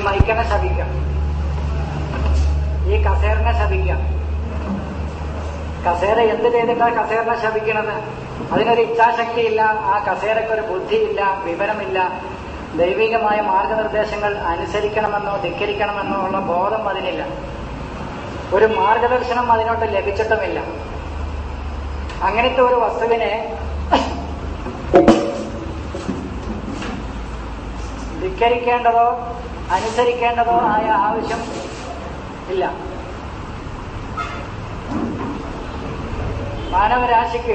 മൈക്കനെ ശപിക്കാം ഈ കസേറിനെ ശപിക്കാം കസേര എന്ത് ചെയ്തിട്ടാണ് കസേറിനെ ശപിക്കണത് അതിനൊരു ഇച്ഛാശക്തിയില്ല ആ കസേരക്കൊരു ബുദ്ധിയില്ല വിവരമില്ല ദൈവികമായ മാർഗനിർദ്ദേശങ്ങൾ അനുസരിക്കണമെന്നോ ധിക്കരിക്കണമെന്നോ ഉള്ള ബോധം അതിനില്ല ഒരു മാർഗദർശനം അതിനോട്ട് ലഭിച്ചിട്ടുമില്ല അങ്ങനത്തെ ഒരു വസ്തുവിനെ ധിക്കരിക്കേണ്ടതോ അനുസരിക്കേണ്ടതോ ആയ ആവശ്യം ഇല്ല മാനവരാശിക്ക്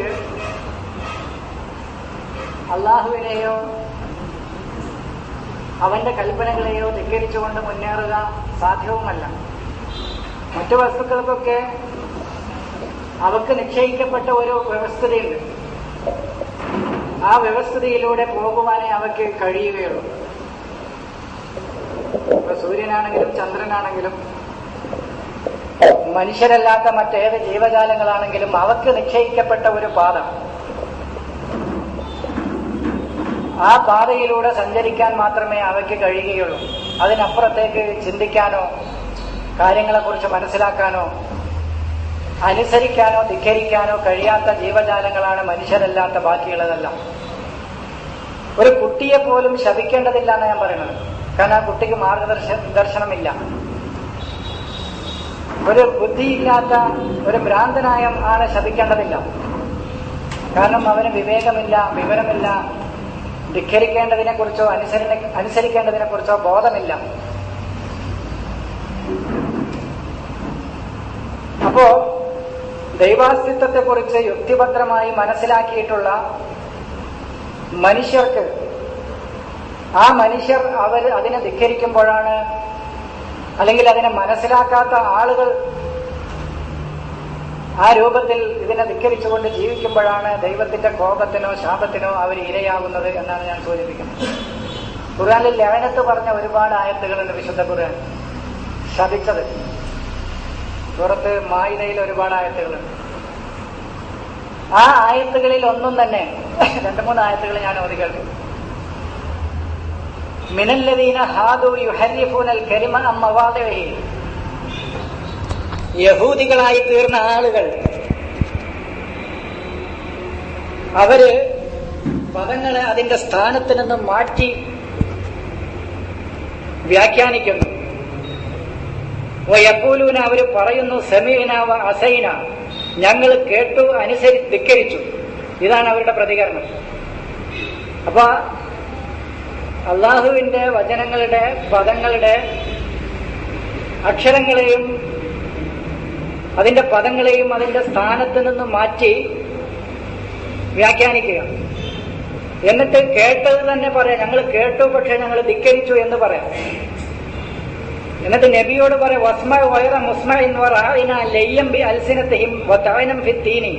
അള്ളാഹുവിനെയോ അവന്റെ കൽപ്പനകളെയോ ധിക്കരിച്ചുകൊണ്ട് മുന്നേറുക സാധ്യവുമല്ല മറ്റു വസ്തുക്കൾക്കൊക്കെ അവക്ക് നിശ്ചയിക്കപ്പെട്ട ഒരു വ്യവസ്ഥതയുണ്ട് ആ വ്യവസ്ഥതയിലൂടെ പോകുവാനേ അവയ്ക്ക് കഴിയുകയുള്ളൂ ഇപ്പൊ സൂര്യനാണെങ്കിലും ചന്ദ്രനാണെങ്കിലും മനുഷ്യരല്ലാത്ത മറ്റേത് ജീവജാലങ്ങളാണെങ്കിലും അവക്ക് നിശ്ചയിക്കപ്പെട്ട ഒരു പാത ആ പാതയിലൂടെ സഞ്ചരിക്കാൻ മാത്രമേ അവയ്ക്ക് കഴിയുകയുള്ളൂ അതിനപ്പുറത്തേക്ക് ചിന്തിക്കാനോ കാര്യങ്ങളെക്കുറിച്ച് മനസ്സിലാക്കാനോ അനുസരിക്കാനോ ധിക്കരിക്കാനോ കഴിയാത്ത ജീവജാലങ്ങളാണ് മനുഷ്യരല്ലാത്ത ബാക്കിയുള്ളതെല്ലാം ഒരു കുട്ടിയെ പോലും ശപിക്കേണ്ടതില്ല എന്ന് ഞാൻ പറയുന്നത് കാരണം ആ കുട്ടിക്ക് മാർഗദർശ ദർശനമില്ല ഒരു ബുദ്ധിയില്ലാത്ത ഒരു ഭ്രാന്തനായ ആളെ ശപിക്കേണ്ടതില്ല കാരണം അവന് വിവേകമില്ല വിവരമില്ല ധിക്കരിക്കേണ്ടതിനെ കുറിച്ചോ അനുസരണ അനുസരിക്കേണ്ടതിനെ കുറിച്ചോ ബോധമില്ല അപ്പോ ദൈവാസ്തിത്വത്തെക്കുറിച്ച് യുക്തിഭദ്രമായി മനസ്സിലാക്കിയിട്ടുള്ള മനുഷ്യർക്ക് ആ മനുഷ്യർ അവർ അതിനെ ധിക്കരിക്കുമ്പോഴാണ് അല്ലെങ്കിൽ അതിനെ മനസ്സിലാക്കാത്ത ആളുകൾ ആ രൂപത്തിൽ ഇതിനെ ധിക്കരിച്ചുകൊണ്ട് ജീവിക്കുമ്പോഴാണ് ദൈവത്തിന്റെ കോപത്തിനോ ശാപത്തിനോ അവർ ഇരയാകുന്നത് എന്നാണ് ഞാൻ സൂചിപ്പിക്കുന്നത് ഖുർആാനിൽ ലയനത്ത് പറഞ്ഞ ഒരുപാട് ആയത്തുകളുണ്ട് വിശുദ്ധ ഖുർആൻ ശപിച്ചത് പുറത്ത് മായിതയിൽ ഒരുപാട് ആയത്തുകളുണ്ട് ആ ആയത്തുകളിൽ ഒന്നും തന്നെ രണ്ടു മൂന്ന് ആയത്തുകൾ ഞാൻ ഓതി കേൾക്കും മിനല്ലദീന ഹാദു യുഹരിഫൂനൽ കരിമ അമ്മവാദവഹി യഹൂദികളായി തീർന്ന ആളുകൾ അവര് പദങ്ങളെ അതിന്റെ സ്ഥാനത്ത് നിന്ന് മാറ്റി വ്യാഖ്യാനിക്കുന്നു വയപ്പൂലൂന അവർ പറയുന്നു സമീന വ അസൈന ഞങ്ങൾ കേട്ടു അനുസരി ധിക്കരിച്ചു ഇതാണ് അവരുടെ പ്രതികരണം അപ്പൊ അള്ളാഹുവിന്റെ വചനങ്ങളുടെ പദങ്ങളുടെ അക്ഷരങ്ങളെയും അതിന്റെ പദങ്ങളെയും അതിന്റെ സ്ഥാനത്ത് നിന്ന് മാറ്റി വ്യാഖ്യാനിക്കുക എന്നിട്ട് കേട്ടത് തന്നെ പറയാം ഞങ്ങൾ കേട്ടു പക്ഷെ ഞങ്ങൾ ധിക്കരിച്ചു എന്ന് പറയാം എന്നിട്ട് നബിയോട് പറയാം വസ്മ വയറ മുസ്മ എന്ന് പറയുന്ന ലയ്യം ബി അൽസിനത്തെയും വത്തവനം ഫിത്തീനി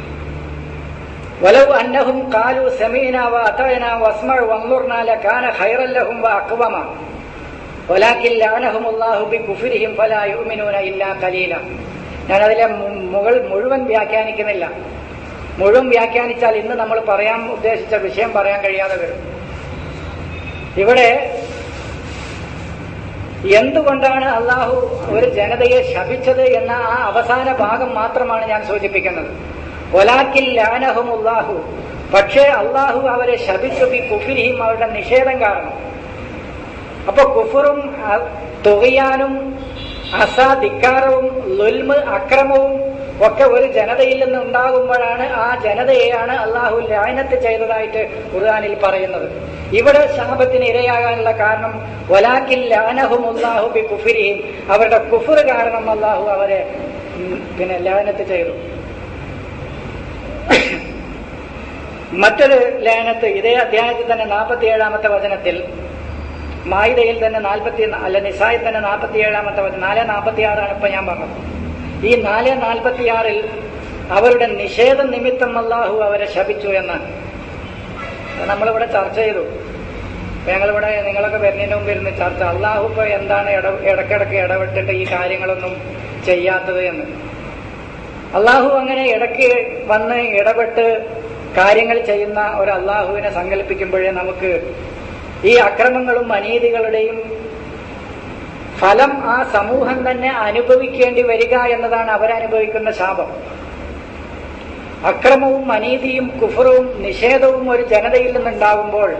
ولو أنهم قالوا سمعنا وأطعنا واسمع وانظرنا لكان خيرا لهم وأقوما ولكن لعنهم الله بكفرهم فلا يؤمنون إلا قليلا ഞാൻ അതിലെ മുകൾ മുഴുവൻ വ്യാഖ്യാനിക്കുന്നില്ല മുഴുവൻ വ്യാഖ്യാനിച്ചാൽ ഇന്ന് നമ്മൾ പറയാൻ ഉദ്ദേശിച്ച വിഷയം പറയാൻ കഴിയാതെ വരും ഇവിടെ എന്തുകൊണ്ടാണ് അള്ളാഹു ഒരു ജനതയെ ശപിച്ചത് എന്ന ആ അവസാന ഭാഗം മാത്രമാണ് ഞാൻ സൂചിപ്പിക്കുന്നത് ഒലാക്കിൽ ലാനഹുമുല്ലാഹു പക്ഷേ അള്ളാഹു അവരെ ശപിച്ചു ബി കുഫിരിയും അവരുടെ നിഷേധം കാരണം അപ്പൊ കുഫറും തുകയാനും അസാധിക്കാരവും ലുൽമ് അക്രമവും ഒക്കെ ഒരു ജനതയിൽ നിന്ന് ഉണ്ടാകുമ്പോഴാണ് ആ ജനതയെയാണ് അള്ളാഹു ലായനത്ത് ചെയ്തതായിട്ട് ഖുർആാനിൽ പറയുന്നത് ഇവിടെ ശാപത്തിന് ഇരയാകാനുള്ള കാരണം വലാക്കിൽ ലാനഹും അള്ളാഹു ബി കുഫിരിയും അവരുടെ കുഫർ കാരണം അള്ളാഹു അവരെ പിന്നെ ലാനത്ത് ചെയ്തു മറ്റൊരു ലേനത്ത് ഇതേ അധ്യായത്തിൽ തന്നെ നാൽപ്പത്തി ഏഴാമത്തെ വചനത്തിൽ മായിതയിൽ തന്നെ നാൽപ്പത്തി അല്ല നിസായിൽ തന്നെ നാൽപ്പത്തി ഏഴാമത്തെ വചനം നാല് നാൽപ്പത്തി ആറാണ് ഇപ്പൊ ഞാൻ പറഞ്ഞത് ഈ നാല് നാൽപ്പത്തിയാറിൽ അവരുടെ നിഷേധ നിമിത്തം അള്ളാഹു അവരെ ശപിച്ചു എന്നാണ് അത് നമ്മളിവിടെ ചർച്ച ചെയ്തു ഇപ്പൊ ഞങ്ങളിവിടെ നിങ്ങളൊക്കെ വരുന്നതിന് മുമ്പ് ഇരുന്ന് ചർച്ച അള്ളാഹു ഇപ്പൊ എന്താണ് ഇട ഇടക്കിടക്ക് ഇടപെട്ടിട്ട് ഈ കാര്യങ്ങളൊന്നും ചെയ്യാത്തത് എന്ന് അള്ളാഹു അങ്ങനെ ഇടയ്ക്ക് വന്ന് ഇടപെട്ട് കാര്യങ്ങൾ ചെയ്യുന്ന ഒരു അള്ളാഹുവിനെ സങ്കല്പിക്കുമ്പോഴേ നമുക്ക് ഈ അക്രമങ്ങളും അനീതികളുടെയും ഫലം ആ സമൂഹം തന്നെ അനുഭവിക്കേണ്ടി വരിക എന്നതാണ് അവരനുഭവിക്കുന്ന ശാപം അക്രമവും അനീതിയും കുഫറും നിഷേധവും ഒരു ജനതയിൽ നിന്നുണ്ടാകുമ്പോൾ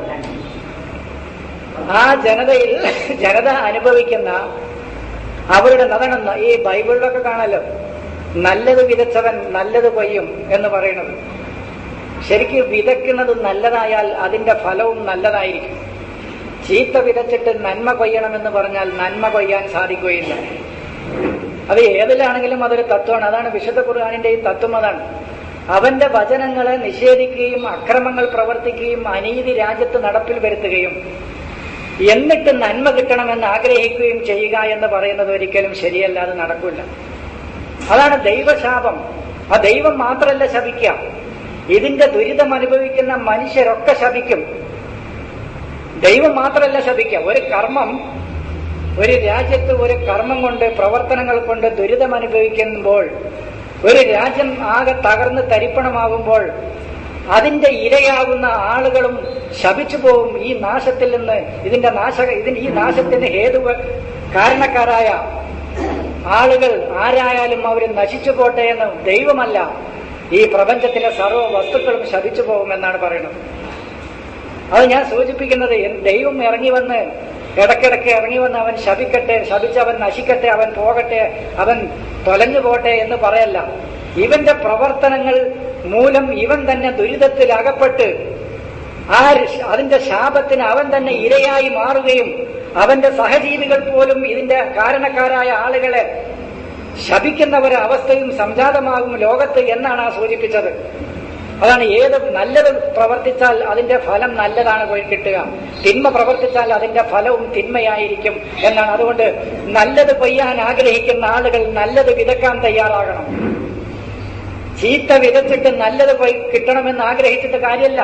ആ ജനതയിൽ ജനത അനുഭവിക്കുന്ന അവരുടെ അതാണ് ഈ ബൈബിളിലൊക്കെ കാണല്ലോ നല്ലത് വിതച്ചവൻ നല്ലത് കൊയ്യും എന്ന് പറയുന്നത് ശരിക്കും വിതയ്ക്കുന്നത് നല്ലതായാൽ അതിന്റെ ഫലവും നല്ലതായിരിക്കും ചീത്ത വിതച്ചിട്ട് നന്മ കൊയ്യണമെന്ന് പറഞ്ഞാൽ നന്മ കൊയ്യാൻ സാധിക്കുകയില്ല അത് ഏതിലാണെങ്കിലും അതൊരു തത്വമാണ് അതാണ് വിശുദ്ധ ഖുർആാനിന്റെ ഈ തത്വം അതാണ് അവന്റെ വചനങ്ങളെ നിഷേധിക്കുകയും അക്രമങ്ങൾ പ്രവർത്തിക്കുകയും അനീതി രാജ്യത്ത് നടപ്പിൽ വരുത്തുകയും എന്നിട്ട് നന്മ കിട്ടണമെന്ന് ആഗ്രഹിക്കുകയും ചെയ്യുക എന്ന് പറയുന്നത് ഒരിക്കലും ശരിയല്ല അത് നടക്കില്ല അതാണ് ദൈവശാപം ആ ദൈവം മാത്രമല്ല ശപിക്കുക ഇതിന്റെ ദുരിതം അനുഭവിക്കുന്ന മനുഷ്യരൊക്കെ ശപിക്കും ദൈവം മാത്രമല്ല ശപിക്കുക ഒരു കർമ്മം ഒരു രാജ്യത്ത് ഒരു കർമ്മം കൊണ്ട് പ്രവർത്തനങ്ങൾ കൊണ്ട് ദുരിതം അനുഭവിക്കുമ്പോൾ ഒരു രാജ്യം ആകെ തകർന്ന് തരിപ്പണമാകുമ്പോൾ അതിന്റെ ഇരയാകുന്ന ആളുകളും ശപിച്ചു പോകും ഈ നാശത്തിൽ നിന്ന് ഇതിന്റെ നാശ ഇതിന് ഈ നാശത്തിന് ഹേതു കാരണക്കാരായ ആളുകൾ ആരായാലും അവർ നശിച്ചു പോട്ടെ എന്ന് ദൈവമല്ല ഈ പ്രപഞ്ചത്തിലെ സർവ്വ വസ്തുക്കളും ശപിച്ചു പോകുമെന്നാണ് പറയുന്നത് അത് ഞാൻ സൂചിപ്പിക്കുന്നത് ദൈവം ഇറങ്ങി വന്ന് ഇടയ്ക്കിടയ്ക്ക് ഇറങ്ങി വന്ന് അവൻ ശപിക്കട്ടെ ശപിച്ച് അവൻ നശിക്കട്ടെ അവൻ പോകട്ടെ അവൻ തൊലഞ്ഞു പോട്ടെ എന്ന് പറയല്ല ഇവന്റെ പ്രവർത്തനങ്ങൾ മൂലം ഇവൻ തന്നെ ദുരിതത്തിൽ അകപ്പെട്ട് ആ അതിന്റെ ശാപത്തിന് അവൻ തന്നെ ഇരയായി മാറുകയും അവന്റെ സഹജീവികൾ പോലും ഇതിന്റെ കാരണക്കാരായ ആളുകളെ ശപിക്കുന്ന ഒരു അവസ്ഥയും സംജാതമാകും ലോകത്ത് എന്നാണ് ആ സൂചിപ്പിച്ചത് അതാണ് ഏത് നല്ലത് പ്രവർത്തിച്ചാൽ അതിന്റെ ഫലം നല്ലതാണ് പോയി കിട്ടുക തിന്മ പ്രവർത്തിച്ചാൽ അതിന്റെ ഫലവും തിന്മയായിരിക്കും എന്നാണ് അതുകൊണ്ട് നല്ലത് കൊയ്യാൻ ആഗ്രഹിക്കുന്ന ആളുകൾ നല്ലത് വിതക്കാൻ തയ്യാറാകണം ചീത്ത വിതച്ചിട്ട് നല്ലത് പോയി കിട്ടണമെന്ന് ആഗ്രഹിച്ചിട്ട് കാര്യമല്ല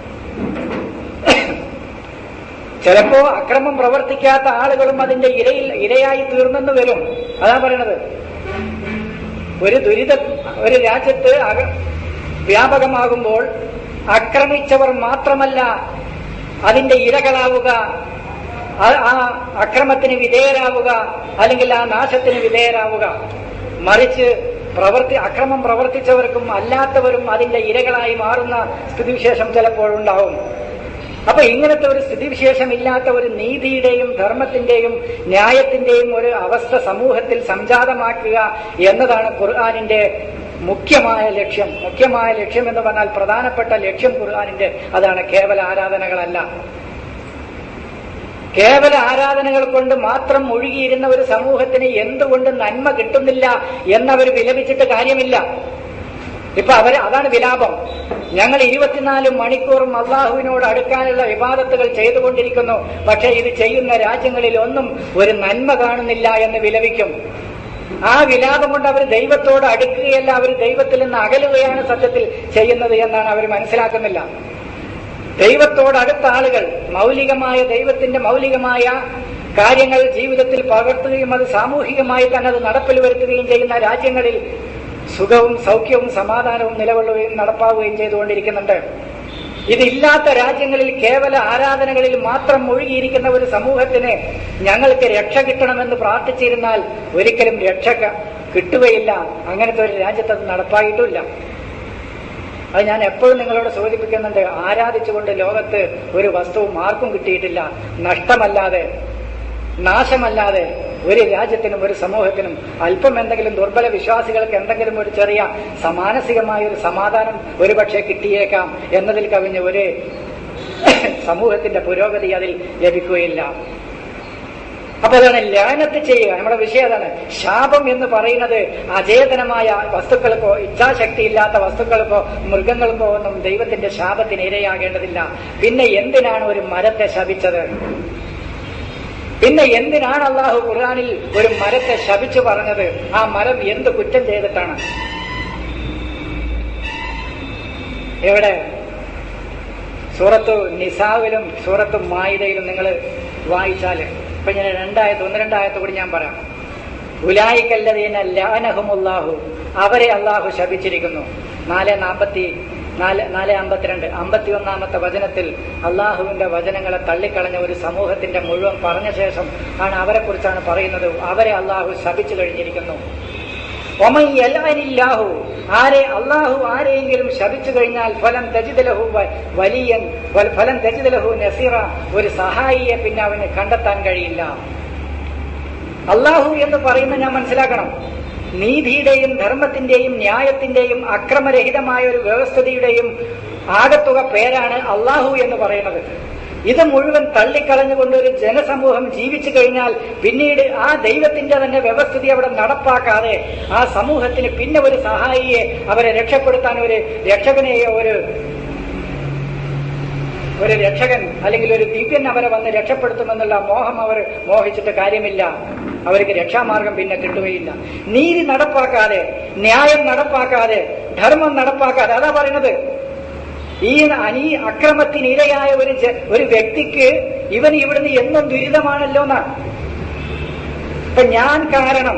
ചിലപ്പോ അക്രമം പ്രവർത്തിക്കാത്ത ആളുകളും അതിന്റെ ഇരയിൽ ഇരയായി തീർന്നെന്ന് വരും അതാ പറയണത് ഒരു ദുരിത ഒരു രാജ്യത്ത് അക വ്യാപകമാകുമ്പോൾ ആക്രമിച്ചവർ മാത്രമല്ല അതിന്റെ ഇരകളാവുക ആ അക്രമത്തിന് വിധേയരാവുക അല്ലെങ്കിൽ ആ നാശത്തിന് വിധേയരാവുക മറിച്ച് പ്രവർത്തി അക്രമം പ്രവർത്തിച്ചവർക്കും അല്ലാത്തവരും അതിന്റെ ഇരകളായി മാറുന്ന സ്ഥിതിവിശേഷം ചിലപ്പോഴുണ്ടാവും അപ്പൊ ഇങ്ങനത്തെ ഒരു സ്ഥിതിവിശേഷം ഇല്ലാത്ത ഒരു നീതിയുടെയും ധർമ്മത്തിന്റെയും ന്യായത്തിന്റെയും ഒരു അവസ്ഥ സമൂഹത്തിൽ സംജാതമാക്കുക എന്നതാണ് ഖുർആാനിന്റെ മുഖ്യമായ ലക്ഷ്യം മുഖ്യമായ ലക്ഷ്യം എന്ന് പറഞ്ഞാൽ പ്രധാനപ്പെട്ട ലക്ഷ്യം ഖുർആാനിന്റെ അതാണ് കേവല ആരാധനകളല്ല കേവല ആരാധനകൾ കൊണ്ട് മാത്രം ഒഴുകിയിരുന്ന ഒരു സമൂഹത്തിന് എന്തുകൊണ്ട് നന്മ കിട്ടുന്നില്ല എന്നവർ വിലപിച്ചിട്ട് കാര്യമില്ല ഇപ്പൊ അവര് അതാണ് വിലാപം ഞങ്ങൾ ഇരുപത്തിനാല് മണിക്കൂറും അള്ളാഹുവിനോട് അടുക്കാനുള്ള വിവാദത്തുകൾ ചെയ്തുകൊണ്ടിരിക്കുന്നു പക്ഷെ ഇത് ചെയ്യുന്ന രാജ്യങ്ങളിൽ ഒന്നും ഒരു നന്മ കാണുന്നില്ല എന്ന് വിലപിക്കും ആ വിലാപം കൊണ്ട് അവർ ദൈവത്തോട് അടുക്കുകയല്ല അവർ ദൈവത്തിൽ നിന്ന് അകലുകയാണ് സത്യത്തിൽ ചെയ്യുന്നത് എന്നാണ് അവർ മനസ്സിലാക്കുന്നില്ല ദൈവത്തോട് അടുത്ത ആളുകൾ മൗലികമായ ദൈവത്തിന്റെ മൗലികമായ കാര്യങ്ങൾ ജീവിതത്തിൽ പകർത്തുകയും അത് സാമൂഹികമായി തന്നെ അത് നടപ്പിൽ വരുത്തുകയും ചെയ്യുന്ന രാജ്യങ്ങളിൽ സുഖവും സൗഖ്യവും സമാധാനവും നിലകൊള്ളുകയും നടപ്പാവുകയും ചെയ്തുകൊണ്ടിരിക്കുന്നുണ്ട് ഇതില്ലാത്ത രാജ്യങ്ങളിൽ കേവല ആരാധനകളിൽ മാത്രം മുഴുകിയിരിക്കുന്ന ഒരു സമൂഹത്തിന് ഞങ്ങൾക്ക് രക്ഷ കിട്ടണമെന്ന് പ്രാർത്ഥിച്ചിരുന്നാൽ ഒരിക്കലും രക്ഷ കിട്ടുകയില്ല അങ്ങനത്തെ ഒരു രാജ്യത്ത് അത് നടപ്പായിട്ടുമില്ല അത് ഞാൻ എപ്പോഴും നിങ്ങളോട് സൂചിപ്പിക്കുന്നുണ്ട് ആരാധിച്ചുകൊണ്ട് ലോകത്ത് ഒരു വസ്തുവും ആർക്കും കിട്ടിയിട്ടില്ല നഷ്ടമല്ലാതെ നാശമല്ലാതെ ഒരു രാജ്യത്തിനും ഒരു സമൂഹത്തിനും അല്പം എന്തെങ്കിലും ദുർബല വിശ്വാസികൾക്ക് എന്തെങ്കിലും ഒരു ചെറിയ സമാനസികമായ ഒരു സമാധാനം ഒരുപക്ഷെ കിട്ടിയേക്കാം എന്നതിൽ കവിഞ്ഞ് ഒരു സമൂഹത്തിന്റെ പുരോഗതി അതിൽ ലഭിക്കുകയില്ല അപ്പൊ അതാണ് ലാനത്ത് ചെയ്യുക നമ്മുടെ വിഷയം അതാണ് ശാപം എന്ന് പറയുന്നത് അചേതനമായ വസ്തുക്കൾക്കോ ഇച്ഛാശക്തി ഇല്ലാത്ത വസ്തുക്കൾക്കോ മൃഗങ്ങൾക്കോ ഒന്നും ദൈവത്തിന്റെ ശാപത്തിന് ഇരയാകേണ്ടതില്ല പിന്നെ എന്തിനാണ് ഒരു മരത്തെ ശപിച്ചത് പിന്നെ എന്തിനാണ് അള്ളാഹു ഖുർആാനിൽ ഒരു മരത്തെ ശപിച്ചു പറഞ്ഞത് ആ മരം എന്ത് കുറ്റം ചെയ്തിട്ടാണ് എവിടെ സൂറത്തു നിസാവിലും സൂറത്തു മായിദയിലും നിങ്ങൾ വായിച്ചാല് ഇപ്പൊ ഞാൻ രണ്ടായത്ത് ഒന്ന് രണ്ടായത്ത് കൂടി ഞാൻ പറയാം ഉലായിക്കല്ലതീന ലാനഹുമുല്ലാഹു അവരെ അള്ളാഹു ശപിച്ചിരിക്കുന്നു നാല് നാൽപ്പത്തി നാല് നാല് അമ്പത്തിരണ്ട് അമ്പത്തി ഒന്നാമത്തെ വചനത്തിൽ അള്ളാഹുവിന്റെ വചനങ്ങളെ തള്ളിക്കളഞ്ഞ ഒരു സമൂഹത്തിന്റെ മുഴുവൻ പറഞ്ഞ ശേഷം ആണ് അവരെ കുറിച്ചാണ് പറയുന്നത് അവരെ അള്ളാഹു ശപിച്ചു കഴിഞ്ഞിരിക്കുന്നു ഒമൻ യൽഅനില്ലാഹു ആരെ അള്ളാഹു ആരെയെങ്കിലും ശപിച്ചു കഴിഞ്ഞാൽ ഫലം തജിദലഹു വ- വലിയൻ വൽ- ഫലം തജിദലഹു നസീറ ഒരു സഹായിയെ പിന്നെ അവന് കണ്ടെത്താൻ കഴിയില്ല അള്ളാഹു എന്ന് പറയുന്ന ഞാൻ മനസ്സിലാക്കണം നീതിയുടെയും ധർമ്മത്തിന്റെയും ന്യായത്തിന്റെയും അക്രമരഹിതമായ ഒരു വ്യവസ്ഥതയുടെയും ആകത്തുക പേരാണ് അള്ളാഹു എന്ന് പറയുന്നത് ഇത് മുഴുവൻ തള്ളിക്കളഞ്ഞുകൊണ്ട് ഒരു ജനസമൂഹം ജീവിച്ചു കഴിഞ്ഞാൽ പിന്നീട് ആ ദൈവത്തിന്റെ തന്നെ വ്യവസ്ഥിതി അവിടെ നടപ്പാക്കാതെ ആ സമൂഹത്തിന് പിന്നെ ഒരു സഹായിയെ അവരെ രക്ഷപ്പെടുത്താൻ ഒരു രക്ഷകനെയോ ഒരു ഒരു രക്ഷകൻ അല്ലെങ്കിൽ ഒരു ദിവ്യൻ അവരെ വന്ന് രക്ഷപ്പെടുത്തുമെന്നുള്ള മോഹം അവർ മോഹിച്ചിട്ട് കാര്യമില്ല അവർക്ക് രക്ഷാമാർഗം പിന്നെ കിട്ടുകയില്ല നീതി നടപ്പാക്കാതെ ന്യായം നടപ്പാക്കാതെ ധർമ്മം നടപ്പാക്കാതെ അതാ പറയുന്നത് ഈ അനീ അക്രമത്തിനിരയായ ഒരു ജ- ഒരു വ്യക്തിക്ക് ഇവൻ ഇവിടുന്ന് എന്നും ദുരിതമാണല്ലോ എന്നാണ് ഇപ്പൊ ഞാൻ കാരണം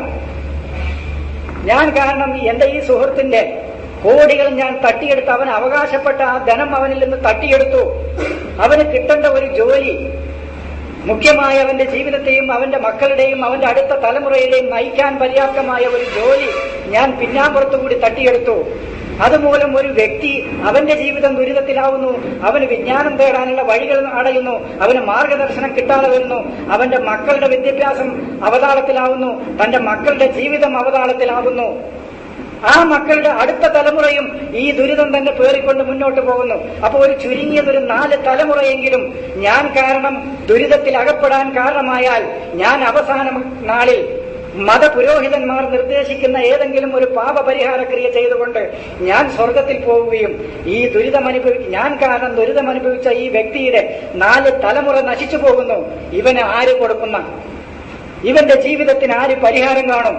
ഞാൻ കാരണം എന്റെ ഈ സുഹൃത്തിന്റെ കോടികൾ ഞാൻ തട്ടിയെടുത്ത് അവൻ അവകാശപ്പെട്ട ആ ധനം അവനിൽ നിന്ന് തട്ടിയെടുത്തു അവന് കിട്ടേണ്ട ഒരു ജോലി മുഖ്യമായ അവന്റെ ജീവിതത്തെയും അവന്റെ മക്കളുടെയും അവന്റെ അടുത്ത തലമുറയിലെയും നയിക്കാൻ പര്യാപ്തമായ ഒരു ജോലി ഞാൻ പിന്നാമ്പുറത്തുകൂടി തട്ടിയെടുത്തു അതുമൂലം ഒരു വ്യക്തി അവന്റെ ജീവിതം ദുരിതത്തിലാവുന്നു അവന് വിജ്ഞാനം തേടാനുള്ള വഴികൾ അടയുന്നു അവന് മാർഗദർശനം കിട്ടാതെ വരുന്നു അവന്റെ മക്കളുടെ വിദ്യാഭ്യാസം അവതാളത്തിലാവുന്നു തന്റെ മക്കളുടെ ജീവിതം അവതാളത്തിലാവുന്നു ആ മക്കളുടെ അടുത്ത തലമുറയും ഈ ദുരിതം തന്നെ പേറിക്കൊണ്ട് മുന്നോട്ട് പോകുന്നു അപ്പൊ ഒരു ചുരുങ്ങിയതൊരു നാല് തലമുറയെങ്കിലും ഞാൻ കാരണം ദുരിതത്തിൽ അകപ്പെടാൻ കാരണമായാൽ ഞാൻ അവസാന നാളിൽ മതപുരോഹിതന്മാർ നിർദ്ദേശിക്കുന്ന ഏതെങ്കിലും ഒരു പാപപരിഹാര ക്രിയ ചെയ്തുകൊണ്ട് ഞാൻ സ്വർഗത്തിൽ പോവുകയും ഈ ദുരിതം അനുഭവി ഞാൻ കാരണം ദുരിതം അനുഭവിച്ച ഈ വ്യക്തിയുടെ നാല് തലമുറ നശിച്ചു പോകുന്നു ഇവന് ആര് കൊടുക്കുന്ന ഇവന്റെ ജീവിതത്തിന് ആര് പരിഹാരം കാണും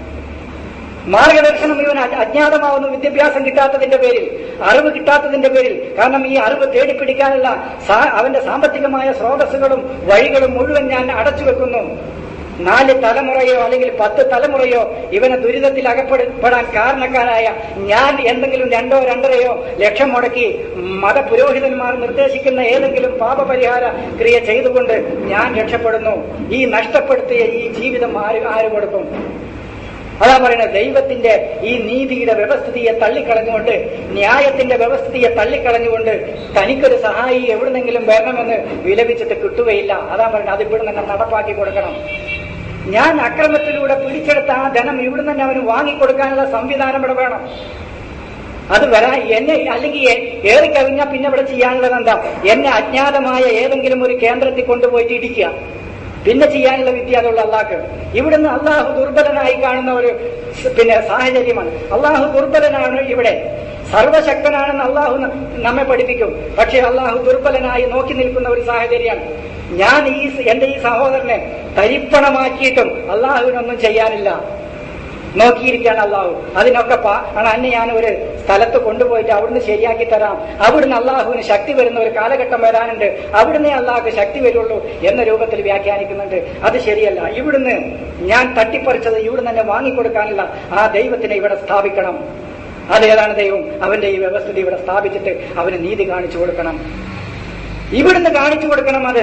മാർഗദർശനം ഇവൻ അ- അജ്ഞാതമാവുന്നു വിദ്യാഭ്യാസം കിട്ടാത്തതിന്റെ പേരിൽ അറിവ് കിട്ടാത്തതിന്റെ പേരിൽ കാരണം ഈ അറിവ് തേടിപ്പിടിക്കാനുള്ള സാ- അവന്റെ സാമ്പത്തികമായ സ്രോതസ്സുകളും വഴികളും മുഴുവൻ ഞാൻ അടച്ചു വെക്കുന്നു നാല് തലമുറയോ അല്ലെങ്കിൽ പത്ത് തലമുറയോ ഇവനെ ദുരിതത്തിൽ അകപ്പെടാൻ കാരണക്കാരായ ഞാൻ എന്തെങ്കിലും രണ്ടോ രണ്ടരയോ ലക്ഷം മുടക്കി മതപുരോഹിതന്മാർ നിർദ്ദേശിക്കുന്ന ഏതെങ്കിലും പാപപരിഹാര ക്രിയ ചെയ്തുകൊണ്ട് ഞാൻ രക്ഷപ്പെടുന്നു ഈ നഷ്ടപ്പെടുത്തിയ ഈ ജീവിതം ആര് ആര് കൊടുക്കും അതാ പറയുന്നത് ദൈവത്തിന്റെ ഈ നീതിയുടെ വ്യവസ്ഥിതിയെ തള്ളിക്കളഞ്ഞുകൊണ്ട് ന്യായത്തിന്റെ വ്യവസ്ഥിതിയെ തള്ളിക്കളഞ്ഞുകൊണ്ട് തനിക്കൊരു സഹായി എവിടുന്നെങ്കിലും വരണമെന്ന് വിലപിച്ചിട്ട് കിട്ടുകയില്ല അതാ പറയുന്നത് അത് ഇവിടുന്ന് തന്നെ നടപ്പാക്കി കൊടുക്കണം ഞാൻ അക്രമത്തിലൂടെ പിടിച്ചെടുത്ത ആ ധനം ഇവിടുന്ന് തന്നെ അവന് വാങ്ങിക്കൊടുക്കാനുള്ള സംവിധാനം ഇവിടെ വേണം അത് വരാ എന്നെ അല്ലെങ്കിൽ ഏറി കവിഞ്ഞാൽ പിന്നെ ഇവിടെ ചെയ്യാനുള്ളത് എന്താ എന്നെ അജ്ഞാതമായ ഏതെങ്കിലും ഒരു കേന്ദ്രത്തിൽ കൊണ്ടുപോയിട്ട് ഇടിക്കുക പിന്നെ ചെയ്യാനുള്ള വിദ്യ അതുള്ള അള്ളാഹ് ഇവിടുന്ന് അള്ളാഹു ദുർബലനായി കാണുന്ന ഒരു സ് പിന്നെ സാഹചര്യമാണ് അള്ളാഹു ദുർബലനാണ് ഇവിടെ സർവശക്തനാണെന്ന് അള്ളാഹു ന- നമ്മെ പഠിപ്പിക്കും പക്ഷെ അള്ളാഹു ദുർബലനായി നോക്കി നിൽക്കുന്ന ഒരു സാഹചര്യമാണ് ഞാൻ ഈ സ് എന്റെ ഈ സഹോദരനെ തരിപ്പണമാക്കിയിട്ടും അള്ളാഹുവിനൊന്നും ചെയ്യാനില്ല നോക്കിയിരിക്കുകയാണ് അള്ളാഹു അതിനൊക്കെ പാ- ആണ് അന്നെ ഞാൻ ഒരു സ്ഥലത്ത് കൊണ്ടുപോയിട്ട് അവിടുന്ന് ശരിയാക്കി തരാം അവിടുന്ന് അള്ളാഹുവിന് ശക്തി വരുന്ന ഒരു കാലഘട്ടം വരാനുണ്ട് അവിടുന്ന് അള്ളാഹുക്ക് ശക്തി വരുള്ളൂ എന്ന രൂപത്തിൽ വ്യാഖ്യാനിക്കുന്നുണ്ട് അത് ശരിയല്ല ഇവിടുന്ന് ഞാൻ തട്ടിപ്പറിച്ചത് ഇവിടുന്ന് തന്നെ വാങ്ങിക്കൊടുക്കാനുള്ള ആ ദൈവത്തിനെ ഇവിടെ സ്ഥാപിക്കണം അതേതാണ് ദൈവം അവന്റെ ഈ വ്യവസ്ഥിതി ഇവിടെ സ്ഥാപിച്ചിട്ട് അവന് നീതി കാണിച്ചു കൊടുക്കണം ഇവിടുന്ന് കാണിച്ചു കൊടുക്കണം അത്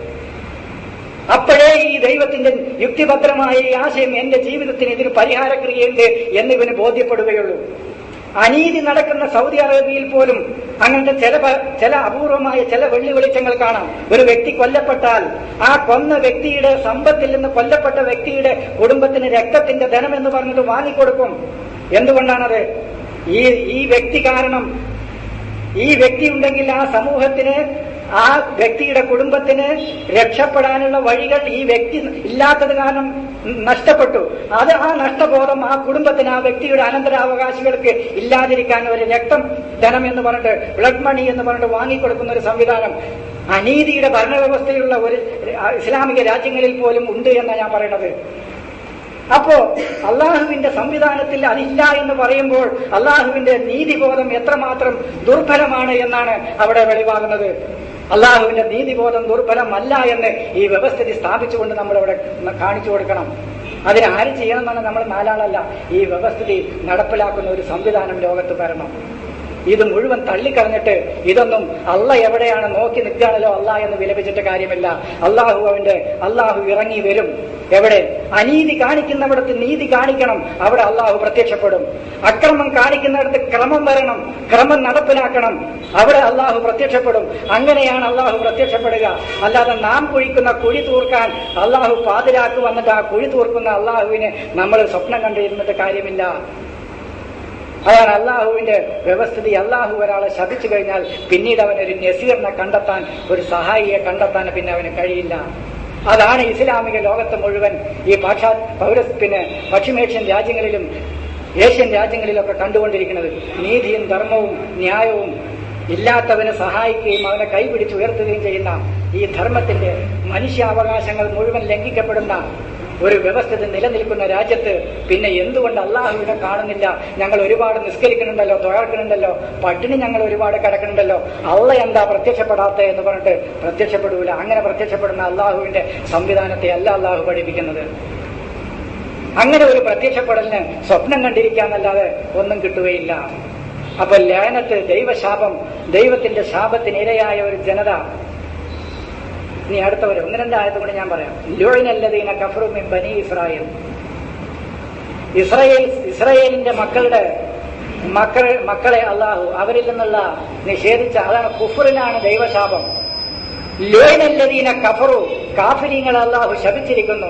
അപ്പോഴേ ഈ ദൈവത്തിന്റെ യുക്തിഭദ്രമായ ഈ ആശയം എന്റെ ജീവിതത്തിന് ഇതിന് പരിഹാരക്രിയയുണ്ട് എന്നിവന് ബോധ്യപ്പെടുകയുള്ളൂ അനീതി നടക്കുന്ന സൗദി അറേബ്യയിൽ പോലും അങ്ങനത്തെ ചില പ- ചില അപൂർവമായ ചില വെള്ളി വെളിച്ചങ്ങൾ കാണാം ഒരു വ്യക്തി കൊല്ലപ്പെട്ടാൽ ആ കൊന്ന വ്യക്തിയുടെ സമ്പത്തിൽ നിന്ന് കൊല്ലപ്പെട്ട വ്യക്തിയുടെ കുടുംബത്തിന് രക്തത്തിന്റെ ധനം എന്ന് പറഞ്ഞിട്ട് വാങ്ങിക്കൊടുക്കും എന്തുകൊണ്ടാണത് ഈ ഈ വ്യക്തി കാരണം ഈ വ്യക്തി ഉണ്ടെങ്കിൽ ആ സമൂഹത്തിന് ആ വ്യക്തിയുടെ കുടുംബത്തിന് രക്ഷപ്പെടാനുള്ള വഴികൾ ഈ വ്യക്തി ഇല്ലാത്തത് കാരണം നഷ്ടപ്പെട്ടു അത് ആ നഷ്ടബോധം ആ കുടുംബത്തിന് ആ വ്യക്തിയുടെ അനന്തരാവകാശികൾക്ക് ഇല്ലാതിരിക്കാൻ ഒരു രക്തം ധനം എന്ന് പറഞ്ഞിട്ട് ബ്ലഡ് മണി എന്ന് പറഞ്ഞിട്ട് വാങ്ങിക്കൊടുക്കുന്ന ഒരു സംവിധാനം അനീതിയുടെ ഭരണവ്യവസ്ഥയുള്ള ഒരു ഇസ്ലാമിക രാജ്യങ്ങളിൽ പോലും ഉണ്ട് എന്നാണ് ഞാൻ പറയുന്നത് അപ്പോ അള്ളാഹുവിന്റെ സംവിധാനത്തിൽ അതില്ല എന്ന് പറയുമ്പോൾ അള്ളാഹുവിന്റെ നീതിബോധം എത്രമാത്രം ദുർബലമാണ് എന്നാണ് അവിടെ വെളിവാകുന്നത് അള്ളാഹുവിന്റെ നീതിബോധം ദുർബലമല്ല എന്ന് ഈ വ്യവസ്ഥിതി സ്ഥാപിച്ചുകൊണ്ട് നമ്മളിവിടെ കാണിച്ചു കൊടുക്കണം അതിന് ആര് ചെയ്യണമെന്നാണ് നമ്മൾ നാലാളല്ല ഈ വ്യവസ്ഥിതി നടപ്പിലാക്കുന്ന ഒരു സംവിധാനം ലോകത്ത് വരണം ഇത് മുഴുവൻ തള്ളിക്കളഞ്ഞിട്ട് ഇതൊന്നും അല്ല എവിടെയാണ് നോക്കി നിൽക്കുകയാണല്ലോ അല്ല എന്ന് വിലപിച്ചിട്ട് കാര്യമില്ല അള്ളാഹു അവന്റെ അള്ളാഹു ഇറങ്ങി വരും എവിടെ അനീതി കാണിക്കുന്നിടത്ത് നീതി കാണിക്കണം അവിടെ അള്ളാഹു പ്രത്യക്ഷപ്പെടും അക്രമം കാണിക്കുന്നിടത്ത് ക്രമം വരണം ക്രമം നടപ്പിലാക്കണം അവിടെ അള്ളാഹു പ്രത്യക്ഷപ്പെടും അങ്ങനെയാണ് അള്ളാഹു പ്രത്യക്ഷപ്പെടുക അല്ലാതെ നാം കുഴിക്കുന്ന കുഴി തൂർക്കാൻ അള്ളാഹു പാതിരാക്ക് വന്നിട്ട് ആ കുഴി തൂർക്കുന്ന അള്ളാഹുവിനെ നമ്മൾ സ്വപ്നം കണ്ടിരുന്നിട്ട് കാര്യമില്ല അതാണ് അള്ളാഹുവിന്റെ വ്യവസ്ഥിതി അള്ളാഹു ഒരാളെ ശപിച്ചു കഴിഞ്ഞാൽ പിന്നീട് അവനൊരു നസീറിനെ കണ്ടെത്താൻ ഒരു സഹായിയെ കണ്ടെത്താൻ പിന്നെ അവന് കഴിയില്ല അതാണ് ഇസ്ലാമിക ലോകത്ത് മുഴുവൻ ഈ പാശ്ചാ പൗര പിന്നെ പശ്ചിമേഷ്യൻ രാജ്യങ്ങളിലും ഏഷ്യൻ രാജ്യങ്ങളിലൊക്കെ കണ്ടുകൊണ്ടിരിക്കുന്നത് നീതിയും ധർമ്മവും ന്യായവും ഇല്ലാത്തവനെ സഹായിക്കുകയും അവനെ കൈപിടിച്ച് ഉയർത്തുകയും ചെയ്യുന്ന ഈ ധർമ്മത്തിന്റെ മനുഷ്യാവകാശങ്ങൾ മുഴുവൻ ലംഘിക്കപ്പെടുന്ന ഒരു വ്യവസ്ഥിതി നിലനിൽക്കുന്ന രാജ്യത്ത് പിന്നെ എന്തുകൊണ്ട് അള്ളാഹുവിനെ കാണുന്നില്ല ഞങ്ങൾ ഒരുപാട് നിസ്കരിക്കുന്നുണ്ടല്ലോ തുഴക്കുന്നുണ്ടല്ലോ പട്ടിണി ഞങ്ങൾ ഒരുപാട് കിടക്കുന്നുണ്ടല്ലോ അള്ള എന്താ പ്രത്യക്ഷപ്പെടാത്ത എന്ന് പറഞ്ഞിട്ട് പ്രത്യക്ഷപ്പെടൂല അങ്ങനെ പ്രത്യക്ഷപ്പെടുന്ന അള്ളാഹുവിന്റെ സംവിധാനത്തെ അല്ല അള്ളാഹു പഠിപ്പിക്കുന്നത് അങ്ങനെ ഒരു പ്രത്യക്ഷപ്പെടലിന് സ്വപ്നം കണ്ടിരിക്കാന്നല്ലാതെ ഒന്നും കിട്ടുകയില്ല അപ്പൊ ലേനത്ത് ദൈവശാപം ദൈവത്തിന്റെ ശാപത്തിന് ഇരയായ ഒരു ജനത ഇനി അടുത്തവര് ഒന്ന് രണ്ടായതും കൂടി ഞാൻ പറയാം ലുഴിനല്ലതീന കഫറുമിൻ ബനി ഇസ്രായേൽ ഇസ്രായേൽ ഇസ്രായേലിന്റെ മക്കളുടെ മക്കൾ മക്കളെ അള്ളാഹു അവരിൽ നിന്നുള്ള നിഷേധിച്ച അതാണ് കുഫറിനാണ് ദൈവശാപം ലുഴിനല്ലതീന കഫറു കാഫിരിങ്ങൾ അള്ളാഹു ശപിച്ചിരിക്കുന്നു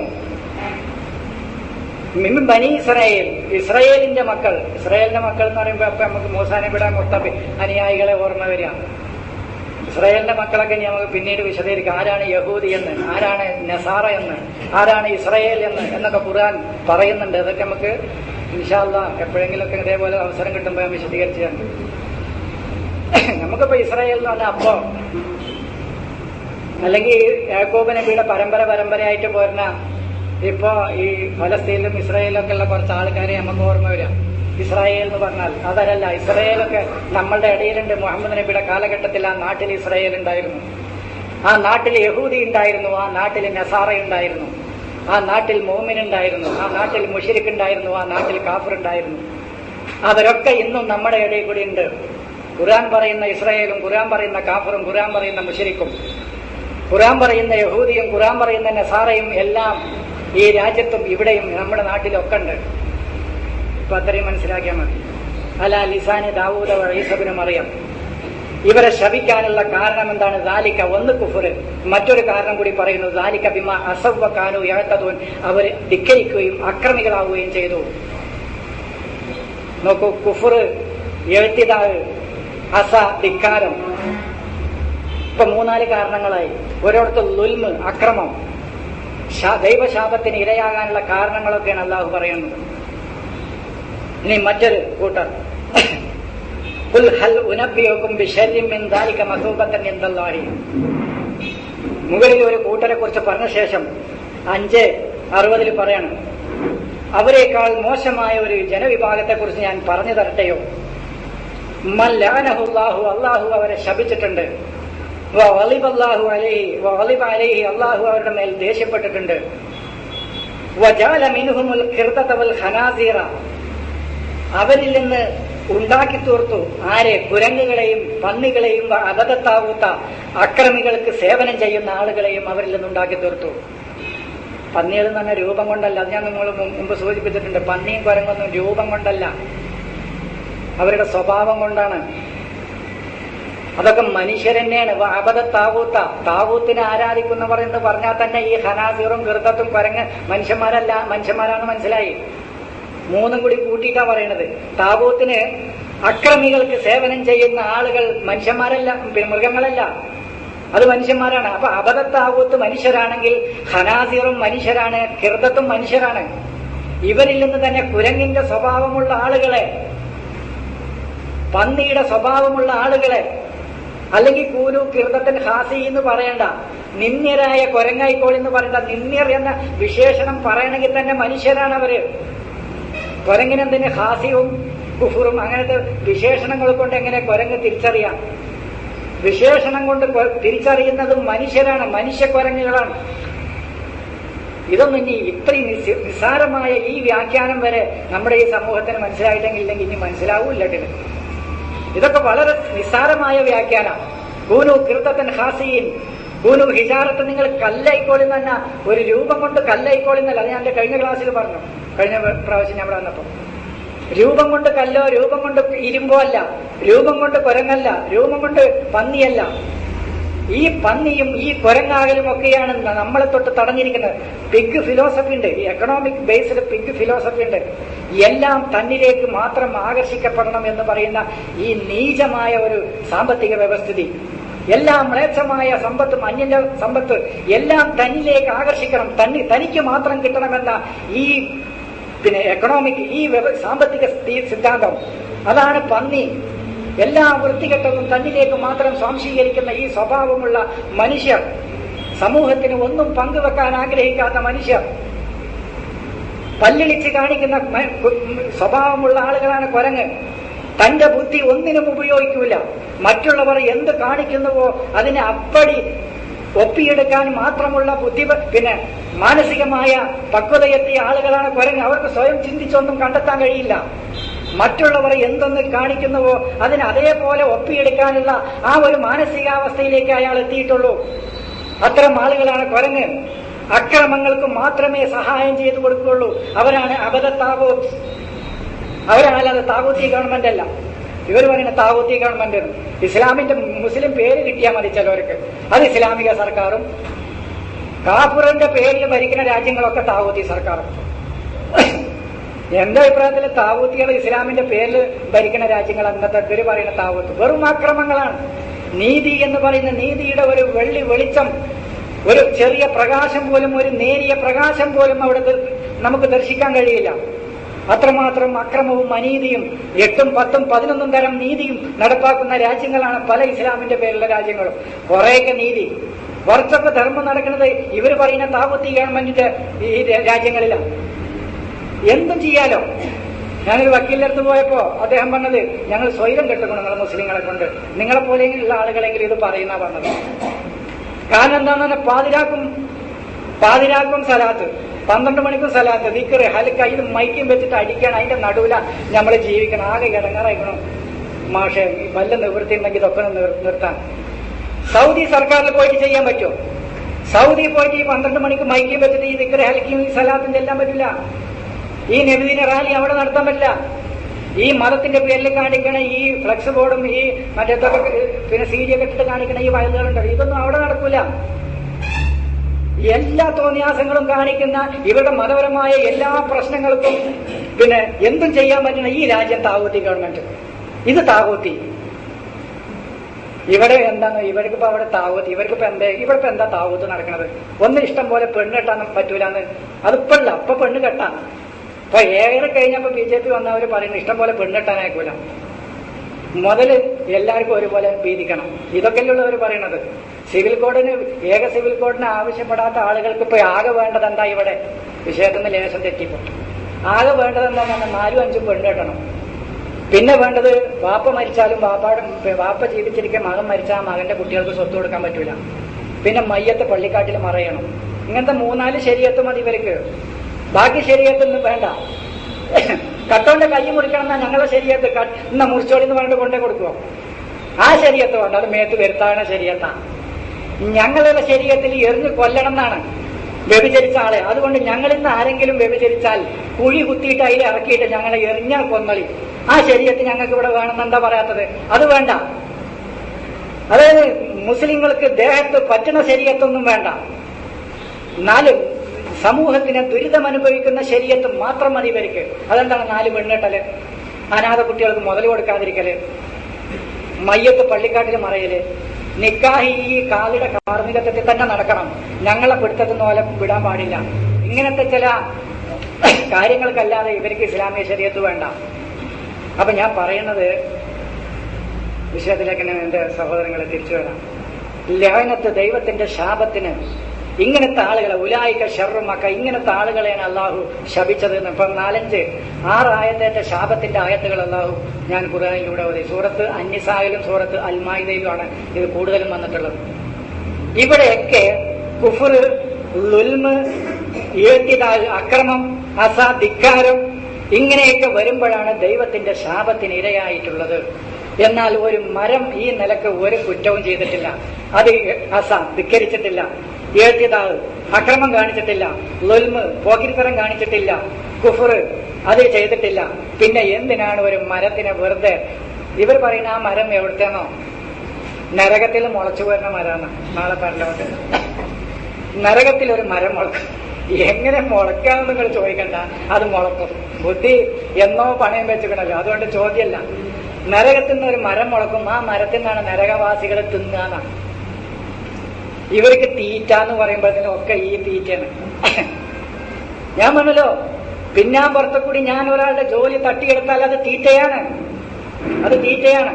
മിം ബനി ഇസ്രായേൽ ഇസ്രായേലിന്റെ മക്കൾ ഇസ്രായേലിന്റെ മക്കൾ എന്ന് പറയുമ്പോൾ അപ്പൊ നമുക്ക് മൂസാനെ വിടാൻ മൊത്തം അനുയായികളെ ഓർമ്മ വരിക ഇസ്രായേലിന്റെ മക്കളൊക്കെ ഇനി നമുക്ക് പിന്നീട് വിശദീകരിക്കാം ആരാണ് യഹൂദി എന്ന് ആരാണ് നസാറ എന്ന് ആരാണ് ഇസ്രായേൽ എന്ന് എന്നൊക്കെ ഖുർആൻ പറയുന്നുണ്ട് അതൊക്കെ നമുക്ക് ഇൻഷാല്ല എപ്പോഴെങ്കിലുമൊക്കെ ഇതേപോലെ അവസരം കിട്ടുമ്പോൾ ഞാൻ വിശദീകരിച്ചു തരുന്നു നമുക്കിപ്പോ ഇസ്രായേൽ എന്ന് പറഞ്ഞാൽ അപ്പോ അല്ലെങ്കിൽ യാക്കോബ് നബിയുടെ പരമ്പര പരമ്പരയായിട്ട് പോരുന്ന ഇപ്പോ ഈ ഫലസ്തീനിലും ഇസ്രായേലിലൊക്കെ ഉള്ള കുറച്ച് ആൾക്കാരെ നമുക്ക് ഓർമ്മ വരാം ഇസ്രായേൽ എന്ന് പറഞ്ഞാൽ അതല്ല ഇസ്രായേലൊക്കെ നമ്മളുടെ ഇടയിലുണ്ട് മുഹമ്മദ് നബിയുടെ കാലഘട്ടത്തിൽ ആ നാട്ടിൽ ഇസ്രായേൽ ഉണ്ടായിരുന്നു ആ നാട്ടിൽ യഹൂദി ഉണ്ടായിരുന്നു ആ നാട്ടിൽ നസാറ ഉണ്ടായിരുന്നു ആ നാട്ടിൽ മോമിൻ ഉണ്ടായിരുന്നു ആ നാട്ടിൽ മുഷിരിഖ് ഉണ്ടായിരുന്നു ആ നാട്ടിൽ കാഫർ ഉണ്ടായിരുന്നു അവരൊക്കെ ഇന്നും നമ്മുടെ ഇടയിൽ കൂടി ഉണ്ട് ഖുർആൻ പറയുന്ന ഇസ്രായേലും ഖുർആൻ പറയുന്ന കാഫറും ഖുർആൻ പറയുന്ന മുഷിരിക്കും ഖുർആൻ പറയുന്ന യഹൂദിയും ഖുർആൻ പറയുന്ന നസാറയും എല്ലാം ഈ രാജ്യത്തും ഇവിടെയും നമ്മുടെ നാട്ടിലൊക്കെ ഉണ്ട് ഇപ്പൊ അത്രയും മനസ്സിലാക്കിയാൽ മതി അല ലിസാനി ദാവൂദ ഈസബിനും അറിയാം ഇവരെ ശപിക്കാനുള്ള കാരണം എന്താണ് ദാലിക്ക ഒന്ന് കുഫുറ് മറ്റൊരു കാരണം കൂടി പറയുന്നു ദാലിക്ക ബിമ അസവ കാനു എഴുത്തതോൻ അവർ ധിക്കരിക്കുകയും അക്രമികളാവുകയും ചെയ്തു നോക്കൂ കുഫുറ് എഴുത്തിതാവ് അസ ധിക്കാരം ഇപ്പൊ മൂന്നാല് കാരണങ്ങളായി ഒരിടത്ത് ലുൽമ് അക്രമം ദൈവശാപത്തിന് ഇരയാകാനുള്ള കാരണങ്ങളൊക്കെയാണ് അള്ളാഹു പറയുന്നത് ഇനി മറ്റൊരു കൂട്ടർ قل هل أنبئكم بشر من ذلك مثوبة عند الله മുകളിൽ ഒരു കൂട്ടരെ കുറിച്ച് പറഞ്ഞ ശേഷം അഞ്ച് അറുപതിൽ പറയണം അവരെക്കാൾ മോശമായ ഒരു ജനവിഭാഗത്തെ കുറിച്ച് ഞാൻ പറഞ്ഞു തരട്ടെയോ മല്ലാനഹുല്ലാഹു അള്ളാഹു അവരെ ശപിച്ചിട്ടുണ്ട് അള്ളാഹു അലഹി വലിബ് അലഹി അള്ളാഹു അവരുടെ മേൽ ദേഷ്യപ്പെട്ടിട്ടുണ്ട് വജാല മിനുഹുമുൽ ഖിർദതവൽ ഖനാസീറ അവരിൽ നിന്ന് ഉണ്ടാക്കി തീർത്തു ആരെ കുരങ്ങുകളെയും പന്നികളെയും അബദ്ധത്താവൂത്ത അക്രമികൾക്ക് സേവനം ചെയ്യുന്ന ആളുകളെയും അവരിൽ നിന്ന് ഉണ്ടാക്കി തീർത്തു പന്നികൾ എന്ന് പറഞ്ഞ രൂപം കൊണ്ടല്ല അത് ഞാൻ നിങ്ങൾ മുമ്പ് സൂചിപ്പിച്ചിട്ടുണ്ട് പന്നിയും കുരങ്ങൊന്നും രൂപം കൊണ്ടല്ല അവരുടെ സ്വഭാവം കൊണ്ടാണ് അതൊക്കെ മനുഷ്യരെന്നെയാണ് അബദ്ധ താവൂത്ത താവൂത്തിനെ ആരാധിക്കുന്നവർ എന്ന് പറഞ്ഞാൽ തന്നെ ഈ ഹനാസീറും ഗർദത്തും കുരങ്ങ് മനുഷ്യന്മാരല്ല മനുഷ്യന്മാരാണ് മനസ്സിലായി മൂന്നും കൂടി കൂട്ടിയിട്ടാ പറയണത് താബൂത്തിന് അക്രമികൾക്ക് സേവനം ചെയ്യുന്ന ആളുകൾ മനുഷ്യന്മാരല്ല പിന്നെ മൃഗങ്ങളല്ല അത് മനുഷ്യന്മാരാണ് അപ്പൊ അബദ്ധത്താവൂത്ത് മനുഷ്യരാണെങ്കിൽ ഹനാസിറും മനുഷ്യരാണ് കിർദത്തും മനുഷ്യരാണ് ഇവരിൽ നിന്ന് തന്നെ കുരങ്ങിന്റെ സ്വഭാവമുള്ള ആളുകളെ പന്നിയുടെ സ്വഭാവമുള്ള ആളുകളെ അല്ലെങ്കിൽ കൂലു കിർദത്തൻ ഹാസി എന്ന് പറയണ്ട നിന്ദ്യരായ കൊരങ്ങായിക്കോൾ എന്ന് പറയണ്ട നിന്ദ്യർ എന്ന വിശേഷണം പറയണമെങ്കിൽ തന്നെ മനുഷ്യരാണ് അവര് കൊരങ്ങിനെന്തിന് ഹാസ്യവും കുഫുറും അങ്ങനത്തെ വിശേഷണങ്ങൾ കൊണ്ട് എങ്ങനെ കൊരങ്ങ് തിരിച്ചറിയാം വിശേഷണം കൊണ്ട് തിരിച്ചറിയുന്നതും മനുഷ്യരാണ് മനുഷ്യ കൊരങ്ങുകളാണ് ഇതൊന്നും ഇനി ഇത്രയും നിസ്സാരമായ ഈ വ്യാഖ്യാനം വരെ നമ്മുടെ ഈ സമൂഹത്തിന് മനസ്സിലായിട്ടെങ്കിൽ ഇല്ലെങ്കിൽ ഇനി മനസ്സിലാവൂല്ല ഇതൊക്കെ വളരെ നിസ്സാരമായ വ്യാഖ്യാനം കൂനു കൃതത്തൻ ഹാസിയും കൂനു ഹിജാറത്ത് നിങ്ങൾ കല്ലായിക്കോളി തന്നെ ഒരു രൂപം കൊണ്ട് കല്ലായിക്കോളി എന്നല്ല അത് ഞാൻ എന്റെ കഴിഞ്ഞ ക്ലാസ്സിൽ പറഞ്ഞു കഴിഞ്ഞ പ്രാവശ്യം ഞാൻ ഇവിടെ വന്നപ്പോ രൂപം കൊണ്ട് കല്ലോ രൂപം കൊണ്ട് ഇരുമ്പോ അല്ല രൂപം കൊണ്ട് കുരങ്ങല്ല രൂപം കൊണ്ട് പന്നിയല്ല ഈ പന്നിയും ഈ കുരങ്ങാകലും ഒക്കെയാണ് നമ്മളെ തൊട്ട് തടഞ്ഞിരിക്കുന്നത് പിഗ് ഫിലോസഫി ഉണ്ട് ഈ എക്കണോമിക് ബേസ്ഡ് പിഗ് ഫിലോസഫി ഉണ്ട് എല്ലാം തന്നിലേക്ക് മാത്രം ആകർഷിക്കപ്പെടണം എന്ന് പറയുന്ന ഈ നീചമായ ഒരു സാമ്പത്തിക വ്യവസ്ഥിതി എല്ലാം മ്ലേച്ഛമായ സമ്പത്തും അന്യന്റെ സമ്പത്ത് എല്ലാം തന്നിലേക്ക് ആകർഷിക്കണം തന്നി തനിക്ക് മാത്രം കിട്ടണമെന്ന ഈ പിന്നെ എക്കണോമിക് ഈ വ്യവ- സാമ്പത്തിക സ്ഥി- സിദ്ധാന്തം അതാണ് പന്നി എല്ലാ വൃത്തികെട്ടതും തന്നിലേക്ക് മാത്രം സ്വാംശീകരിക്കുന്ന ഈ സ്വഭാവമുള്ള മനുഷ്യർ സമൂഹത്തിന് ഒന്നും പങ്കുവെക്കാൻ ആഗ്രഹിക്കാത്ത മനുഷ്യർ പല്ലിളിച്ച് കാണിക്കുന്ന മ- കു- സ്വഭാവമുള്ള ആളുകളാണ് കുരങ്ങ് തന്റെ ബുദ്ധി ഒന്നിനും ഉപയോഗിക്കൂല മറ്റുള്ളവർ എന്ത് കാണിക്കുന്നുവോ അതിനെ അപ്പടി ഒപ്പിയെടുക്കാൻ മാത്രമുള്ള ബുദ്ധി പിന്നെ മാനസികമായ പക്വതയെത്തിയ ആളുകളാണ് കുരങ്ങ് അവർക്ക് സ്വയം ചിന്തിച്ചൊന്നും കണ്ടെത്താൻ കഴിയില്ല മറ്റുള്ളവർ എന്തെന്ന് കാണിക്കുന്നുവോ അതിന് അതേപോലെ ഒപ്പിയെടുക്കാനുള്ള ആ ഒരു മാനസികാവസ്ഥയിലേക്ക് അയാൾ എത്തിയിട്ടുള്ളൂ അത്തരം ആളുകളാണ് കുരങ്ങ് അക്രമങ്ങൾക്ക് മാത്രമേ സഹായം ചെയ്തു കൊടുക്കുകയുള്ളൂ അവരാണ് അബദ്ധത്താവൂത്ത് അവരാണല്ലാതെ താവൂത്തി ഗവൺമെന്റ് അല്ല ഇവർ പറയുന്ന താവൂത്തി ഗവൺമെന്റ് എന്ന്. ഇസ്ലാമിന്റെ മുസ്ലിം പേര് കിട്ടിയാൽ മതി ചിലവർക്ക് അത് ഇസ്ലാമിക സർക്കാരും കാഫുറിന്റെ പേരിൽ ഭരിക്കുന്ന രാജ്യങ്ങളൊക്കെ താവൂത്തി സർക്കാരും എന്റെ അഭിപ്രായത്തിൽ താവൂത്തികൾ ഇസ്ലാമിന്റെ പേരിൽ ഭരിക്കുന്ന രാജ്യങ്ങൾ അന്നത്തെ ഇവര് പറയുന്ന താവൂത്ത് വെറും ആക്രമങ്ങളാണ് നീതി എന്ന് പറയുന്ന നീതിയുടെ ഒരു വെള്ളി വെളിച്ചം ഒരു ചെറിയ പ്രകാശം പോലും ഒരു നേരിയ പ്രകാശം പോലും അവിടെ ദർ- നമുക്ക് ദർശിക്കാൻ കഴിയില്ല അത്രമാത്രം അക്രമവും അനീതിയും എട്ടും പത്തും പതിനൊന്നും തരം നീതിയും നടപ്പാക്കുന്ന രാജ്യങ്ങളാണ് പല ഇസ്ലാമിന്റെ പേരിലുള്ള രാജ്യങ്ങളും കുറേയൊക്കെ നീതി കുറച്ചൊക്കെ ധർമ്മം നടക്കുന്നത് ഇവർ പറയുന്ന താപത്തി ഗവൺമെന്റിന്റെ ഈ രാജ്യങ്ങളിലാണ് എന്തും ചെയ്യാലോ ഞാനൊരു വക്കീലിന്റെ അടുത്ത് പോയപ്പോ അദ്ദേഹം പറഞ്ഞത് ഞങ്ങൾ സ്വൈരം കെട്ടുകൊണ്ട് നിങ്ങളെ മുസ്ലിങ്ങളെ കൊണ്ട് നിങ്ങളെ പോലെയുള്ള ആളുകളെങ്കിലും ഇത് പറയുന്ന പറഞ്ഞത് കാരണം എന്താണെന്ന് പാതിരാക്കും പാതിരാക്കും സലാത്ത് പന്ത്രണ്ട് മണിക്കും സലാത്ത് ദിക്കറ് ഹലുക്ക ഇത് മൈക്കും വെച്ചിട്ട് അടിക്കണം അതിന്റെ നടുവില നമ്മൾ ജീവിക്കണം ആകെ കിടങ്ങാറായിക്കണം മാഷെ വല്ല നിവൃത്തി ഉണ്ടെങ്കിൽ ഇതൊക്കെ ഒന്ന് നിർ- നിർത്താൻ സൗദി സർക്കാരിൽ പോയിട്ട് ചെയ്യാൻ പറ്റുമോ സൗദി പോയിട്ട് ഈ പന്ത്രണ്ട് മണിക്ക് മൈക്കും വെച്ചിട്ട് ഈ ദിക്കറ് ഹൽക്കും ഈ സലാത്തും ചെല്ലാൻ പറ്റില്ല ഈ നബിദിന റാലി അവിടെ നടത്താൻ പറ്റില്ല ഈ മതത്തിന്റെ പേരിൽ കാണിക്കണ ഈ ഫ്ലക്സ് ബോർഡും ഈ മറ്റേതൊക്കെ പിന്നെ സീഡിയൊക്കെ ഇട്ടിട്ട് കാണിക്കണ ഈ വയലുകളുണ്ട് ഇതൊന്നും അവിടെ നടക്കൂല എല്ലാ തോന്നിയാസങ്ങളും കാണിക്കുന്ന ഇവരുടെ മതപരമായ എല്ലാ പ്രശ്നങ്ങൾക്കും പിന്നെ എന്തും ചെയ്യാൻ പറ്റുന്ന ഈ രാജ്യം താകൂത്തി ഗവൺമെന്റ് ഇത് താകൂത്തി ഇവിടെ എന്താണ് ഇവർക്ക് ഇപ്പൊ അവിടെ താവൂത്ത് ഇവർക്ക് ഇപ്പൊ എന്താ ഇവിടെ ഇപ്പൊ എന്താ താവൂത്ത് നടക്കുന്നത് ഒന്ന് ഇഷ്ടം പോലെ പെണ്ണ് കെട്ടാൻ പറ്റൂലെന്ന് അതിപ്പല്ല ഇപ്പൊ പെണ്ണ് കെട്ടാൻ ഇപ്പൊ ഏറെ കഴിഞ്ഞപ്പോ ബി ജെ പി വന്നവര് പറയുന്നു ഇഷ്ടം പോലെ പെണ്ണ് കെട്ടാനായിക്കൂല മുതല് എല്ലാവർക്കും ഒരുപോലെ വീതിക്കണം ഇതൊക്കെയല്ലേ അവർ പറയണത് സിവിൽ കോഡിന് ഏക സിവിൽ കോഡിന് ആവശ്യപ്പെടാത്ത ആളുകൾക്ക് ഇപ്പൊ ആകെ വേണ്ടത് എന്താ ഇവിടെ വിഷയത്തിൽ നിന്ന് ലേശം തെറ്റിപ്പോ ആകെ വേണ്ടത് എന്താണെന്ന് നാലും അഞ്ചും പെണ്ണ് കെട്ടണം പിന്നെ വേണ്ടത് വാപ്പ മരിച്ചാലും വാപ്പാട് വാപ്പ ജീവിച്ചിരിക്കെ മകൻ മരിച്ചാൽ ആ മകന്റെ കുട്ടികൾക്ക് സ്വത്ത് കൊടുക്കാൻ പറ്റൂല പിന്നെ മയ്യത്ത് പള്ളിക്കാട്ടിൽ മറയണം ഇങ്ങനത്തെ മൂന്നാല് ശരിയത്ത് മതി ഇവർക്ക് ബാക്കി ശരിയത്തൊന്നും വേണ്ട കട്ടോന്റെ കൈ മുറിക്കണം എന്നാ ഞങ്ങളെ ശരിയത്ത് എന്നാ മുറിച്ചോളി എന്ന് പറഞ്ഞിട്ട് കൊണ്ടേ കൊടുക്കുവോ ആ ശരിയത്ത് വേണ്ട അത് മേത്ത് വരുത്താന ശരിയത്താ ഞങ്ങളുടെ ശരീരത്തിൽ എറിഞ്ഞു കൊല്ലണം എന്നാണ് വ്യഭിചരിച്ച ആളെ അതുകൊണ്ട് ഞങ്ങൾ ഇന്ന് ആരെങ്കിലും വ്യഭിചരിച്ചാൽ കുഴി കുത്തിയിട്ട് അതിൽ ഇറക്കിയിട്ട് ഞങ്ങളെ എറിഞ്ഞ കൊന്നളി ആ ശരീരത്ത് ഞങ്ങൾക്ക് ഇവിടെ വേണമെന്നെന്താ പറയാത്തത് അത് വേണ്ട അതായത് മുസ്ലിങ്ങൾക്ക് ദേഹത്ത് പറ്റുന്ന ശരീരത്തൊന്നും വേണ്ട എന്നാലും സമൂഹത്തിന് ദുരിതം അനുഭവിക്കുന്ന ശരീരത്ത് മാത്രം മതി ഇവർക്ക് അതെന്താണ് നാല് പെണ്ണിട്ടല് അനാഥ കുട്ടികൾക്ക് മുതൽ കൊടുക്കാതിരിക്കല് മയ്യത്ത് പള്ളിക്കാട്ടിൽ മറയല് നിക്കാഹി ഈ കാലിയുടെ കാർമ്മികത്വത്തിൽ തന്നെ നടക്കണം ഞങ്ങളെ പിടുത്തത്തിന് പോലെ വിടാൻ പാടില്ല ഇങ്ങനത്തെ ചില കാര്യങ്ങൾക്കല്ലാതെ ഇവർക്ക് ഇസ്ലാമിക ശരീരത്ത് വേണ്ട അപ്പൊ ഞാൻ പറയുന്നത് വിഷയത്തിലേക്ക് ഞാൻ എന്റെ സഹോദരങ്ങളെ തിരിച്ചു വരാം ലഹനത്ത് ദൈവത്തിന്റെ ശാപത്തിന് ഇങ്ങനത്തെ ആളുകളെ ഉലായിക്ക ഷെറുമക്ക ഇങ്ങനത്തെ ആളുകളെയാണ് അള്ളാഹു ശപിച്ചത് എന്ന് ഇപ്പം നാലഞ്ച് ആറായത്തേറ്റ ശാപത്തിന്റെ ആയത്തുകൾ അള്ളാഹു ഞാൻ ഖുർആനിലൂടെ ഓതി സൂറത്ത് അന്യസായിലും സൂറത്ത് അൽമായിദയിലുമാണ് ഇത് കൂടുതലും വന്നിട്ടുള്ളത് ഇവിടെയൊക്കെ കുഫർ ലുൽമ് ഏറ്റിതാൽ അക്രമം അസ ധിക്കാരം ഇങ്ങനെയൊക്കെ വരുമ്പോഴാണ് ദൈവത്തിന്റെ ശാപത്തിന് ഇരയായിട്ടുള്ളത് എന്നാൽ ഒരു മരം ഈ നിലക്ക് ഒരു കുറ്റവും ചെയ്തിട്ടില്ല അത് അസ ധിക്കരിച്ചിട്ടില്ല ഏഴ്ത്തിതാവ് അക്രമം കാണിച്ചിട്ടില്ല ലൊൽമ് പോക്കിരിത്തരം കാണിച്ചിട്ടില്ല കുഫർ അത് ചെയ്തിട്ടില്ല പിന്നെ എന്തിനാണ് ഒരു മരത്തിനെ വെറുതെ ഇവർ പറയുന്ന ആ മരം എവിടുത്തെന്നോ നരകത്തിൽ മുളച്ചു വരുന്ന മരമാണ് നാളെ പറഞ്ഞോട്ട് നരകത്തിൽ ഒരു മരം മുളക്കും എങ്ങനെ മുളക്കാന്ന് നിങ്ങൾ ചോദിക്കണ്ട അത് മുളക്കും ബുദ്ധി എന്നോ പണയം വെച്ചിക്കണല്ലോ അതുകൊണ്ട് ചോദ്യമല്ല നരകത്തിൽ നിന്ന് ഒരു മരം മുളക്കും ആ മരത്തിൽ നിന്നാണ് നരകവാസികൾ തിന്നാന്നാണ് ഇവർക്ക് തീറ്റ എന്ന് പറയുമ്പോഴത്തേനും ഒക്കെ ഈ തീറ്റയാണ് ഞാൻ പറഞ്ഞല്ലോ പിന്നാൻ പുറത്തു കൂടി ഞാൻ ഒരാളുടെ ജോലി തട്ടിയെടുത്താൽ അത് തീറ്റയാണ് അത് തീറ്റയാണ്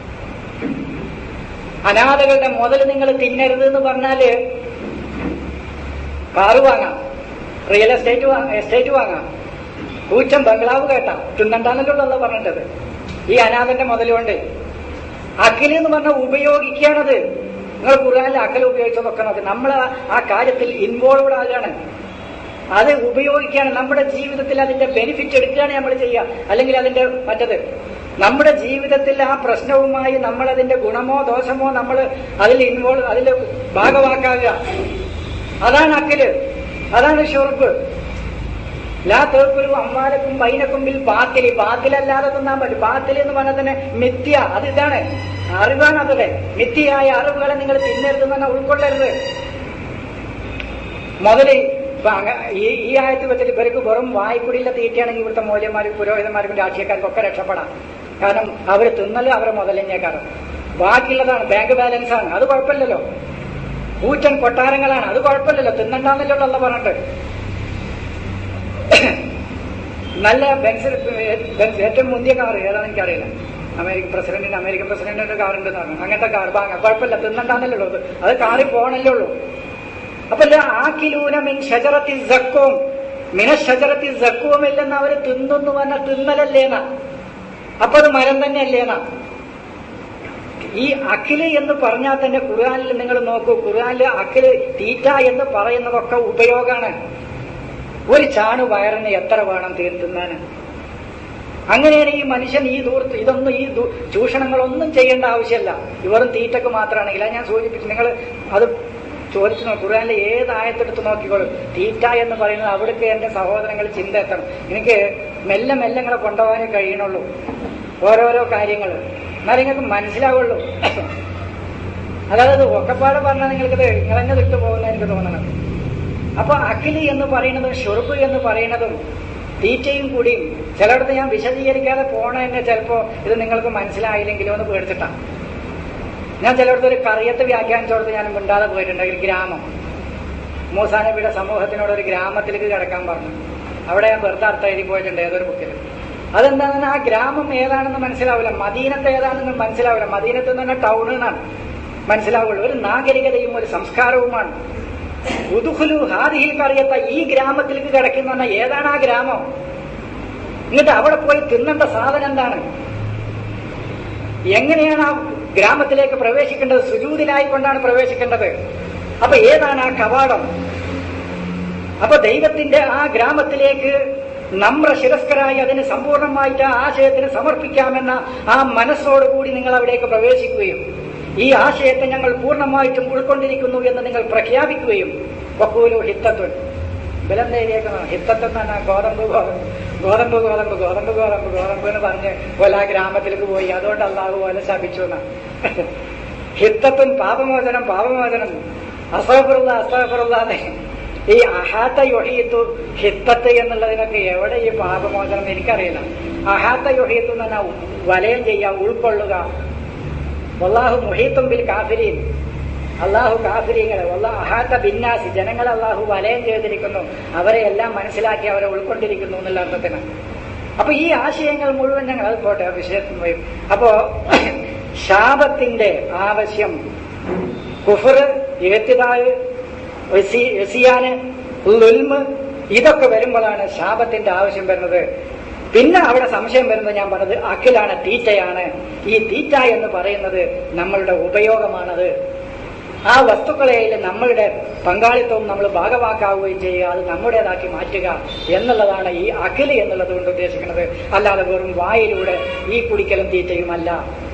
അനാഥകളുടെ മുതൽ നിങ്ങൾ തിന്നരുത് എന്ന് പറഞ്ഞാല് കാറ് വാങ്ങാം റിയൽ എസ്റ്റേറ്റ് എസ്റ്റേറ്റ് വാങ്ങാം കൂറ്റം ബംഗ്ലാവ് കേട്ടാം തിന്നണ്ടാന്നല്ലോ പറഞ്ഞിട്ടത് ഈ അനാഥന്റെ മുതലുകൊണ്ട് അഖിൽ എന്ന് പറഞ്ഞാൽ ഉപയോഗിക്കുകയാണത് നിങ്ങൾ ഖുർആാനിൽ അക്കൽ ഉപയോഗിച്ചതൊക്കെ നോക്ക് നമ്മൾ ആ കാര്യത്തിൽ ഇൻവോൾവ്ഡ് ആകുകയാണ് അത് ഉപയോഗിക്കുകയാണ് നമ്മുടെ ജീവിതത്തിൽ അതിന്റെ ബെനിഫിറ്റ് എടുക്കുകയാണ് നമ്മൾ ചെയ്യുക അല്ലെങ്കിൽ അതിന്റെ മറ്റത് നമ്മുടെ ജീവിതത്തിൽ ആ പ്രശ്നവുമായി നമ്മൾ അതിന്റെ ഗുണമോ ദോഷമോ നമ്മൾ അതിൽ ഇൻവോൾവ് അതിൽ ഭാഗമാക്കാകുക അതാണ് അക്കല് അതാണ് ഷുർബ് ലാ തേർക്കൊരു അമ്മാലക്കും ബൈനക്കും ബിൽ ബാത്തില് ബാത്തിലല്ലാതെ തിന്നാൻ പറ്റും ബാത്തിൽ എന്ന് പറഞ്ഞാൽ തന്നെ മിഥ്യ അത് ഇതാണ് അറിവാണ് അതല്ലേ മിഥ്യയായ അറിവുകളെ നിങ്ങൾ തിന്നരുതെന്ന് പറഞ്ഞാൽ ഉൾക്കൊള്ളരുത് മുതല് ഇപ്പൊ അങ്ങ- ഈ ഈ ആയത്തിൽ വെച്ചിട്ട് ഇവർക്ക് വെറും വായ്പുടിയിലെ തീറ്റയാണെങ്കിൽ ഇവിടുത്തെ മൂല്യന്മാർക്കും പുരോഹിതന്മാർക്കും രാഷ്ട്രീയക്കാർക്കും രക്ഷപ്പെടാം കാരണം അവർ തിന്നല് അവരെ മുതലഞ്ഞേക്കാരം ബാക്കിയുള്ളതാണ് ബാങ്ക് ബാലൻസ് ആണ് അത് കുഴപ്പമില്ലല്ലോ കൂറ്റൻ കൊട്ടാരങ്ങളാണ് അത് കുഴപ്പമില്ലല്ലോ തിന്നണ്ടാന്നല്ലോ അല്ല പറഞ്ഞിട്ട് നല്ല ബെൻസ് ബെൻസ് ഏറ്റവും മുന്തിയ കാർ ഏതാണെന്ന് എനിക്കറിയില്ല അമേരിക്കൻ പ്രസിഡന്റിന് അമേരിക്കൻ പ്രസിഡന്റിന്റെ കാർ ഉണ്ടെന്ന് പറഞ്ഞു അങ്ങനത്തെ കാർ വാങ്ങാം കുഴപ്പമില്ല തിന്നണ്ടാന്നല്ലേ ഉള്ളൂ അത് കാറിൽ പോകണല്ലേ ഉള്ളൂ അപ്പൊ ആക്കിലൂന മിൻ ഷജറത്തി സക്കവും മിന ഷജറത്തി സക്കവും ഇല്ലെന്ന് അവര് തിന്നു പറഞ്ഞ തിന്നലല്ലേന അപ്പൊ അത് മരം തന്നെയല്ലേന ഈ അഖില് എന്ന് പറഞ്ഞാൽ തന്നെ ഖുർആാനിൽ നിങ്ങൾ നോക്കൂ ഖുർആാനിൽ അഖില് തീറ്റ എന്ന് പറയുന്നതൊക്കെ ഉപയോഗമാണ് ഒരു ചാണു വയറിന് എത്ര വേണം തീർത്തുന്നാന് അങ്ങനെയാണ് ഈ മനുഷ്യൻ ഈ ദൂർത്ത് ഇതൊന്നും ഈ ദൂ- ചൂഷണങ്ങളൊന്നും ചെയ്യേണ്ട ആവശ്യമല്ല ഇവരും തീറ്റക്ക് മാത്രമാണെങ്കിൽ അത് ഞാൻ സൂചിപ്പിച്ചു നിങ്ങൾ അത് ചോദിച്ചു നോക്കും ഖുർആാനിലെ ഏത് ആയത്തെടുത്ത് നോക്കിക്കോളൂ തീറ്റ എന്ന് പറയുന്നത് അവിടേക്ക് എന്റെ സഹോദരങ്ങൾ ചിന്ത എത്തണം എനിക്ക് മെല്ലെ മെല്ലെ നിങ്ങളെ കൊണ്ടുപോകാനേ കഴിയണുള്ളൂ ഓരോരോ കാര്യങ്ങൾ എന്നാൽ നിങ്ങൾക്ക് മനസ്സിലാവുള്ളൂ അതായത് ഒക്കെപ്പാടെ പറഞ്ഞാൽ നിങ്ങൾക്കത് നിങ്ങളെന്നെ വിട്ടു പോകുന്ന എനിക്ക് തോന്നണം അപ്പൊ അഖിലി എന്ന് പറയുന്നതും ഷുർബ് എന്ന് പറയുന്നതും തീറ്റയും കൂടിയും ചിലയിടത്ത് ഞാൻ വിശദീകരിക്കാതെ പോണ തന്നെ ചിലപ്പോ ഇത് നിങ്ങൾക്ക് മനസ്സിലായില്ലെങ്കിലോ എന്ന് പേടിച്ചിട്ടാ ഞാൻ ചിലയിടത്ത് ഒരു കറിയത്ത് വ്യാഖ്യാനിച്ചോടത്ത് ഞാൻ മിണ്ടാതെ പോയിട്ടുണ്ട് ഒരു ഗ്രാമം മൂസാനബിയുടെ സമൂഹത്തിനോട് ഒരു ഗ്രാമത്തിലേക്ക് കിടക്കാൻ പറഞ്ഞു അവിടെ ഞാൻ വെറുതെ അർത്ഥം എഴുതി പോയിട്ടുണ്ട് ഏതൊരു ബുക്കിൽ അതെന്താണെന്ന് ആ ഗ്രാമം ഏതാണെന്ന് മനസ്സിലാവില്ല മദീനത്ത് ഏതാണെന്ന് മനസ്സിലാവില്ല മദീനത്ത് എന്ന് പറഞ്ഞാൽ ടൗണിനാണ് മനസ്സിലാവുള്ളൂ ഒരു നാഗരികതയും ഒരു സംസ്കാരവുമാണ് ഉദുഹുലു ഹാദിഹിൽ കറിയത്ത ഈ ഗ്രാമത്തിലേക്ക് കിടക്കുന്ന പറഞ്ഞാൽ ഏതാണ് ആ ഗ്രാമം എന്നിട്ട് അവിടെ പോയി തിന്നേണ്ട സാധനം എന്താണ് എങ്ങനെയാണ് ആ ഗ്രാമത്തിലേക്ക് പ്രവേശിക്കേണ്ടത് സുജൂതിലായിക്കൊണ്ടാണ് പ്രവേശിക്കേണ്ടത് അപ്പൊ ഏതാണ് ആ കവാടം അപ്പൊ ദൈവത്തിന്റെ ആ ഗ്രാമത്തിലേക്ക് നമ്ര ശിരസ്കരായി അതിന് സമ്പൂർണ്ണമായിട്ട് ആ ആശയത്തിന് സമർപ്പിക്കാമെന്ന ആ മനസ്സോടുകൂടി നിങ്ങൾ അവിടേക്ക് പ്രവേശിക്കുകയും ഈ ആശയത്തെ ഞങ്ങൾ പൂർണ്ണമായിട്ടും ഉൾക്കൊണ്ടിരിക്കുന്നു എന്ന് നിങ്ങൾ പ്രഖ്യാപിക്കുകയും വക്കൂലു ഹിത്തത്തുൻ ബലന്തേരിയേക്കണം ഹിത്തത്ത് എന്ന് പറഞ്ഞാൽ ഗോതമ്പ് ഗോതമ്പ് ഗോതമ്പ് ഗോതമ്പ് ഗോതമ്പ് ഗോതമ്പ് ഗോതമ്പ് എന്ന് പറഞ്ഞ് പോലെ ആ ഗ്രാമത്തിലേക്ക് പോയി അതുകൊണ്ട് അള്ളാഹു പോലെ ശപിച്ചു എന്നാ ഹിത്തത്തും പാപമോചനം പാപമോചനം അസഹഫറുള്ള അസഹഫറുള്ളാതെ ഈ അഹാത്ത യൊഹിയത്തു ഹിത്തത്ത് എന്നുള്ളതിനൊക്കെ എവിടെ ഈ പാപമോചനം എനിക്കറിയില്ല അഹാത്ത യൊഹിയത്തു എന്ന് പറഞ്ഞാൽ വലയം ചെയ്യുക ഉൾക്കൊള്ളുക വല്ലാഹു മുഹീത്തും ബിൽ കാഫിരീൻ അള്ളാഹു കാഫിരീങ്ങളെ വല്ലാ അഹാത്ത ബിന്നാസി ജനങ്ങളെ അള്ളാഹു വലയം ചെയ്തിരിക്കുന്നു അവരെ എല്ലാം മനസ്സിലാക്കി അവരെ ഉൾക്കൊണ്ടിരിക്കുന്നു എന്നുള്ള അർത്ഥത്തിന് അപ്പൊ ഈ ആശയങ്ങൾ മുഴുവൻ ഞങ്ങൾ അത് പോട്ടെ ആ വിഷയത്തിൽ പോയി അപ്പോ ശാപത്തിന്റെ ആവശ്യം കുഫർ എത്തിതാവ് എസിയാന് ലുൽമ് ഇതൊക്കെ വരുമ്പോഴാണ് ശാപത്തിന്റെ ആവശ്യം വരുന്നത് പിന്നെ അവിടെ സംശയം വരുന്നത് ഞാൻ പറഞ്ഞത് അഖിലാണ് തീറ്റയാണ് ഈ തീറ്റ എന്ന് പറയുന്നത് നമ്മളുടെ ഉപയോഗമാണത് ആ വസ്തുക്കളെയിൽ നമ്മളുടെ പങ്കാളിത്തവും നമ്മൾ ഭാഗമാക്കാവുകയും ചെയ്യുക അത് നമ്മുടേതാക്കി മാറ്റുക എന്നുള്ളതാണ് ഈ അഖില് എന്നുള്ളത് കൊണ്ട് ഉദ്ദേശിക്കുന്നത് അല്ലാതെ വെറും വായിലൂടെ ഈ കുടിക്കലും തീറ്റയുമല്ല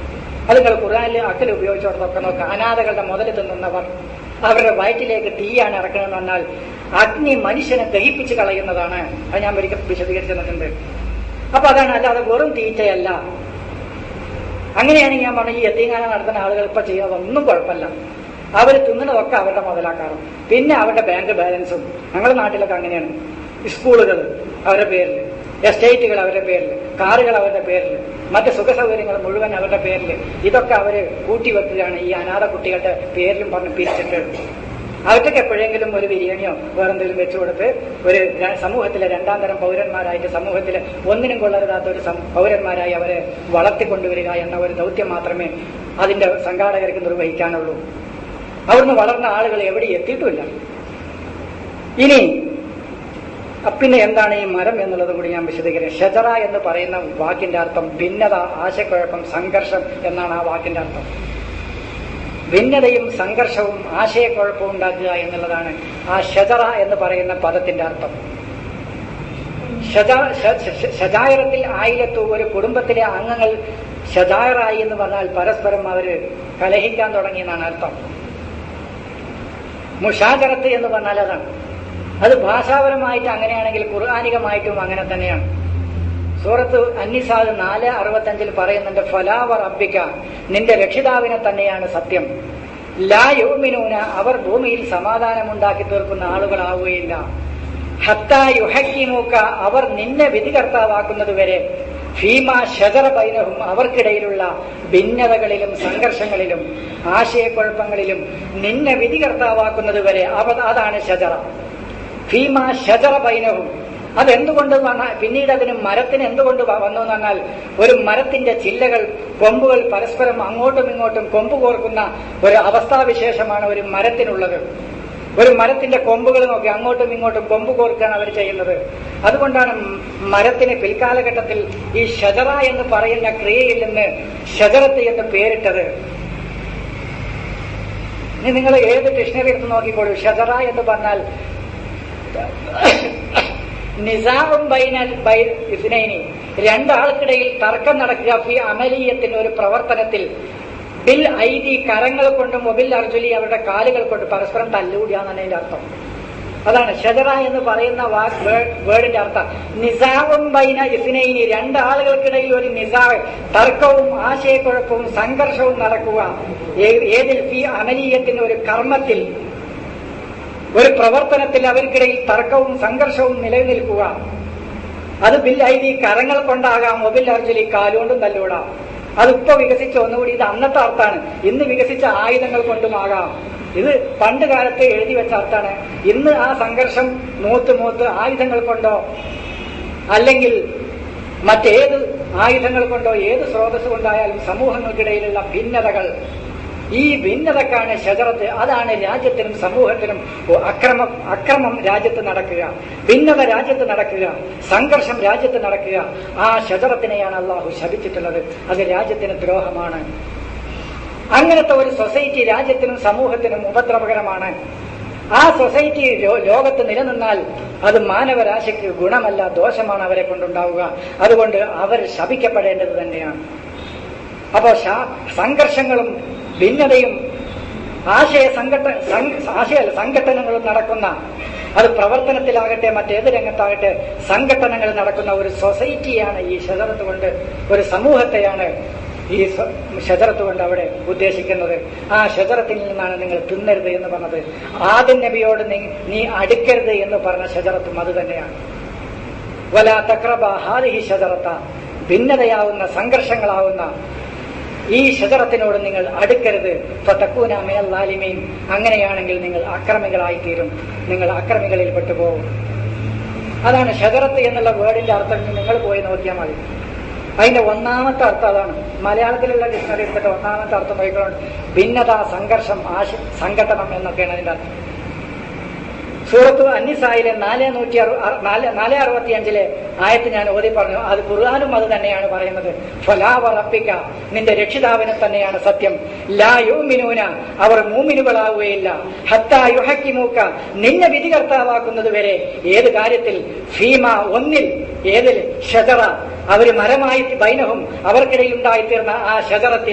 അത് നിങ്ങൾ ഖുർആാനിൽ അക്കൽ ഉപയോഗിച്ചോടത്തൊക്കെ നോക്കുക അനാഥകളുടെ മുതൽ തിന്നുന്നവർ അവരുടെ വയറ്റിലേക്ക് തീയാണ് ഇറക്കണമെന്ന് പറഞ്ഞാൽ അഗ്നി മനുഷ്യനെ ദഹിപ്പിച്ച് കളയുന്നതാണ് അത് ഞാൻ ഒരിക്കൽ വിശദീകരിച്ചു തന്നിട്ടുണ്ട് അപ്പൊ അതാണ് അല്ലാതെ വെറും തീറ്റയല്ല അങ്ങനെയാണെങ്കിൽ ഞാൻ പറഞ്ഞു ഈ എത്തിങ്ങാന നടത്തുന്ന ആളുകൾ ഇപ്പൊ ചെയ്യുന്നതൊന്നും കുഴപ്പമില്ല അവർ തിന്നുന്നതൊക്കെ അവരുടെ മുതലാക്കാറും പിന്നെ അവരുടെ ബാങ്ക് ബാലൻസും ഞങ്ങളുടെ നാട്ടിലൊക്കെ അങ്ങനെയാണ് സ്കൂളുകൾ അവരുടെ പേരിൽ എസ്റ്റേറ്റുകൾ അവരുടെ പേരിൽ കാറുകൾ അവരുടെ പേരിൽ മറ്റ് സുഖ സൗകര്യങ്ങൾ മുഴുവൻ അവരുടെ പേരിൽ ഇതൊക്കെ അവര് കൂട്ടിവെക്കുകയാണ് ഈ അനാഥ കുട്ടികളുടെ പേരിലും പറഞ്ഞ് പിരിച്ചിട്ട് അവർക്കൊക്കെ എപ്പോഴെങ്കിലും ഒരു ബിരിയാണിയോ വേറെന്തെങ്കിലും വെച്ചു കൊടുത്ത് ഒരു ര- സമൂഹത്തിലെ രണ്ടാം തരം പൗരന്മാരായിട്ട് സമൂഹത്തിലെ ഒന്നിനും കൊള്ളരുതാത്ത ഒരു സം- പൗരന്മാരായി അവരെ വളർത്തിക്കൊണ്ടുവരിക എന്ന ഒരു ദൗത്യം മാത്രമേ അതിന്റെ സംഘാടകർക്ക് നിർവഹിക്കാനുള്ളൂ അവിടുന്ന് വളർന്ന ആളുകൾ എവിടെ എത്തിയിട്ടുമില്ല ഇനി അ, പിന്നെ എന്താണ് ഈ മരം എന്നുള്ളത് കൂടി ഞാൻ വിശദീകരിക്കും ഷജറ എന്ന് പറയുന്ന വാക്കിന്റെ അർത്ഥം ഭിന്നത ആശയക്കുഴപ്പം സംഘർഷം എന്നാണ് ആ വാക്കിന്റെ അർത്ഥം ഭിന്നതയും സംഘർഷവും ആശയക്കുഴപ്പവും ഉണ്ടാക്കുക എന്നുള്ളതാണ് ആ ഷജറ എന്ന് പറയുന്ന പദത്തിന്റെ അർത്ഥം ഷജാ- ഷ- ഷ- ഷജായറത്തിൽ ആയിരത്തു ഒരു കുടുംബത്തിലെ അംഗങ്ങൾ ഷജായറായി എന്ന് പറഞ്ഞാൽ പരസ്പരം അവര് കലഹിക്കാൻ തുടങ്ങി എന്നാണ് അർത്ഥം മുഷാജറത്ത് എന്ന് പറഞ്ഞാൽ അതാണ് അത് ഭാഷാപരമായിട്ട് അങ്ങനെയാണെങ്കിൽ ഖുർആാനികമായിട്ടും അങ്ങനെ തന്നെയാണ് സൂറത്ത് അന്നിസാദ് നാല് അറുപത്തഞ്ചിൽ പറയുന്നുണ്ട് ഫലാവ റബ്ബിക്ക നിന്റെ രക്ഷിതാവിനെ തന്നെയാണ് സത്യം ലാ യുമിനൂന അവർ ഭൂമിയിൽ സമാധാനമുണ്ടാക്കി തീർക്കുന്ന ആളുകളാവുകയില്ല ഹത്താ യുഹക്കിമൂക്ക അവർ നിന്നെ വിധികർത്താവാക്കുന്നത് വരെ ഭീമ ഷജറ ബൈനഹും അവർക്കിടയിലുള്ള ഭിന്നതകളിലും സംഘർഷങ്ങളിലും ആശയക്കുഴപ്പങ്ങളിലും നിന്നെ വിധികർത്താവാക്കുന്നത് വരെ അവ അതാണ് ഷജറ ഭീമ ഷജറ ബൈനഹും അതെന്തുകൊണ്ട് വന്ന- പിന്നീട് അതിന് മരത്തിന് എന്തുകൊണ്ട് വ- വന്നു എന്ന് പറഞ്ഞാൽ ഒരു മരത്തിന്റെ ചില്ലകൾ കൊമ്പുകൾ പരസ്പരം അങ്ങോട്ടും ഇങ്ങോട്ടും കൊമ്പ് കോർക്കുന്ന ഒരു അവസ്ഥാവിശേഷമാണ് ഒരു മരത്തിനുള്ളത് ഒരു മരത്തിന്റെ കൊമ്പുകൾ നോക്കി അങ്ങോട്ടും ഇങ്ങോട്ടും കൊമ്പ് കോർക്കുകയാണ് അവർ ചെയ്യുന്നത് അതുകൊണ്ടാണ് മ- മരത്തിന് പിൽക്കാലഘട്ടത്തിൽ ഈ ഷജറ എന്ന് പറയുന്ന ക്രിയയിൽ നിന്ന് ഷജറത്ത് എന്ന് പേരിട്ടത് ഇനി നിങ്ങൾ ഏത് ഡിക്ഷണറി എടുത്ത് നോക്കിക്കോളൂ ഷജറ എന്ന് പറഞ്ഞാൽ നിസാറും ബൈനൽ ബൈ ഇസ്നൈനി രണ്ടാൾക്കിടയിൽ തർക്കം നടക്കുക ഫി അമലീയത്തിന് ഒരു പ്രവർത്തനത്തിൽ ബിൽ ഐദി കരങ്ങൾ കൊണ്ടും മൊബിൽ അർജുലി അവരുടെ കാലുകൾ കൊണ്ട് പരസ്പരം തല്ലുകൂടിയാന്നാണ് അതിന്റെ അർത്ഥം അതാണ് ഷജറ എന്ന് പറയുന്ന വാക്ക് വേ- വേർഡിന്റെ അർത്ഥം നിസാവും ബൈന ഇസ്നൈനി രണ്ടാളുകൾക്കിടയിൽ ഒരു നിസാ തർക്കവും ആശയക്കുഴപ്പവും സംഘർഷവും നടക്കുക ഏ- ഏതിൽ ഫി അമലീയത്തിന് ഒരു കർമ്മത്തിൽ ഒരു പ്രവർത്തനത്തിൽ അവർക്കിടയിൽ തർക്കവും സംഘർഷവും നിലനിൽക്കുക അത് ബിൽ ഐതി കരങ്ങൾ കൊണ്ടാകാം മൊബിൽ അർജലി കാലുകൊണ്ടും തല്ലൂടാം അതിപ്പോ വികസിച്ച ഒന്നുകൂടി ഇത് അന്നത്തെ അർത്ഥാണ് ഇന്ന് വികസിച്ച ആയുധങ്ങൾ കൊണ്ടുമാകാം ഇത് പണ്ട് കാലത്ത് എഴുതി വെച്ച അർത്ഥാണ് ഇന്ന് ആ സംഘർഷം മൂത്ത് മൂത്ത് ആയുധങ്ങൾ കൊണ്ടോ അല്ലെങ്കിൽ മറ്റേത് ആയുധങ്ങൾ കൊണ്ടോ ഏത് സ്രോതസ് കൊണ്ടായാലും സമൂഹങ്ങൾക്കിടയിലുള്ള ഭിന്നതകൾ ഈ ഭിന്നതക്കാണ് ഷജറത്ത് അതാണ് രാജ്യത്തിനും സമൂഹത്തിനും അക്രമം അക്രമം രാജ്യത്ത് നടക്കുക ഭിന്നത രാജ്യത്ത് നടക്കുക സംഘർഷം രാജ്യത്ത് നടക്കുക ആ ഷജറത്തിനെയാണ് അള്ളാഹു ശപിച്ചിട്ടുള്ളത് അത് രാജ്യത്തിന് ദ്രോഹമാണ് അങ്ങനത്തെ ഒരു സൊസൈറ്റി രാജ്യത്തിനും സമൂഹത്തിനും ഉപദ്രവകരമാണ് ആ സൊസൈറ്റി ലോ- ലോകത്ത് നിലനിന്നാൽ അത് മാനവരാശിക്ക് ഗുണമല്ല ദോഷമാണ് അവരെ കൊണ്ടുണ്ടാവുക അതുകൊണ്ട് അവർ ശപിക്കപ്പെടേണ്ടത് തന്നെയാണ് അപ്പോ ശാ- സംഘർഷങ്ങളും ഭിന്നതയും ആശയ സംഘട്ട സം- ആശയ സംഘട്ടനങ്ങളും നടക്കുന്ന അത് പ്രവർത്തനത്തിലാകട്ടെ മറ്റേത് രംഗത്താകട്ടെ സംഘട്ടനങ്ങൾ നടക്കുന്ന ഒരു സൊസൈറ്റിയാണ് ഈ ഷജറത്ത് കൊണ്ട് ഒരു സമൂഹത്തെയാണ് ഈ സ- ഷജറത്ത് കൊണ്ട് അവിടെ ഉദ്ദേശിക്കുന്നത് ആ ഷജറത്തിൽ നിന്നാണ് നിങ്ങൾ തിന്നരുത് എന്ന് പറഞ്ഞത് ആദ്യ നബിയോട് നീ നീ അടുക്കരുത് എന്ന് പറഞ്ഞ ഷജറത്തും അത് തന്നെയാണ് വല തക്രബ ഹാദിഹി ഷജറത്ത ഭിന്നതയാവുന്ന സംഘർഷങ്ങളാവുന്ന ഈ ഷജറത്തിനോട് നിങ്ങൾ അടുക്കരുത് ഫതക്കൂന മിനൽ ലാലിമീൻ അങ്ങനെയാണെങ്കിൽ നിങ്ങൾ അക്രമികളായിത്തീരും നിങ്ങൾ അക്രമികളിൽ പെട്ടുപോകും അതാണ് ഷജറത്ത് എന്നുള്ള വേർഡിന്റെ അർത്ഥം നിങ്ങൾ പോയി നോക്കിയാൽ മതി അതിന്റെ ഒന്നാമത്തെ അർത്ഥം അതാണ് മലയാളത്തിലുള്ള ഡിക്ഷണറി എടുത്തിട്ട് ഒന്നാമത്തെ അർത്ഥം നോക്കിക്കൊണ്ട് ഭിന്നത സംഘർഷം ആശ സംഘട്ടനം എന്നൊക്കെയാണ് അതിന്റെ അർത്ഥം സൂറത്ത് അന്നിസായിലെ നാല് നൂറ്റി അറു അറു- നാല് നാല് അറുപത്തി അഞ്ചിലെ ആയത്ത് ഞാൻ ഓതി പറഞ്ഞു അത് ഖുർആാനും അത് തന്നെയാണ് പറയുന്നത് ഫലാവറപ്പിക്ക നിന്റെ രക്ഷിതാവിനെ തന്നെയാണ് സത്യം ലാ യൂമിനൂന അവർ മൂമിനുകളാവുകയില്ല ഹത്താ യുഹക്കിമൂക്ക നിന്നെ വിധികർത്താവാക്കുന്നത് വരെ ഏത് കാര്യത്തിൽ ഭീമ ഒന്നിൽ ഏതിൽ ഷജറ അവര് മരമായി ബൈനഹും അവർക്കിടയിൽ ഉണ്ടായിത്തീർന്ന ആ ഷജറത്തിൽ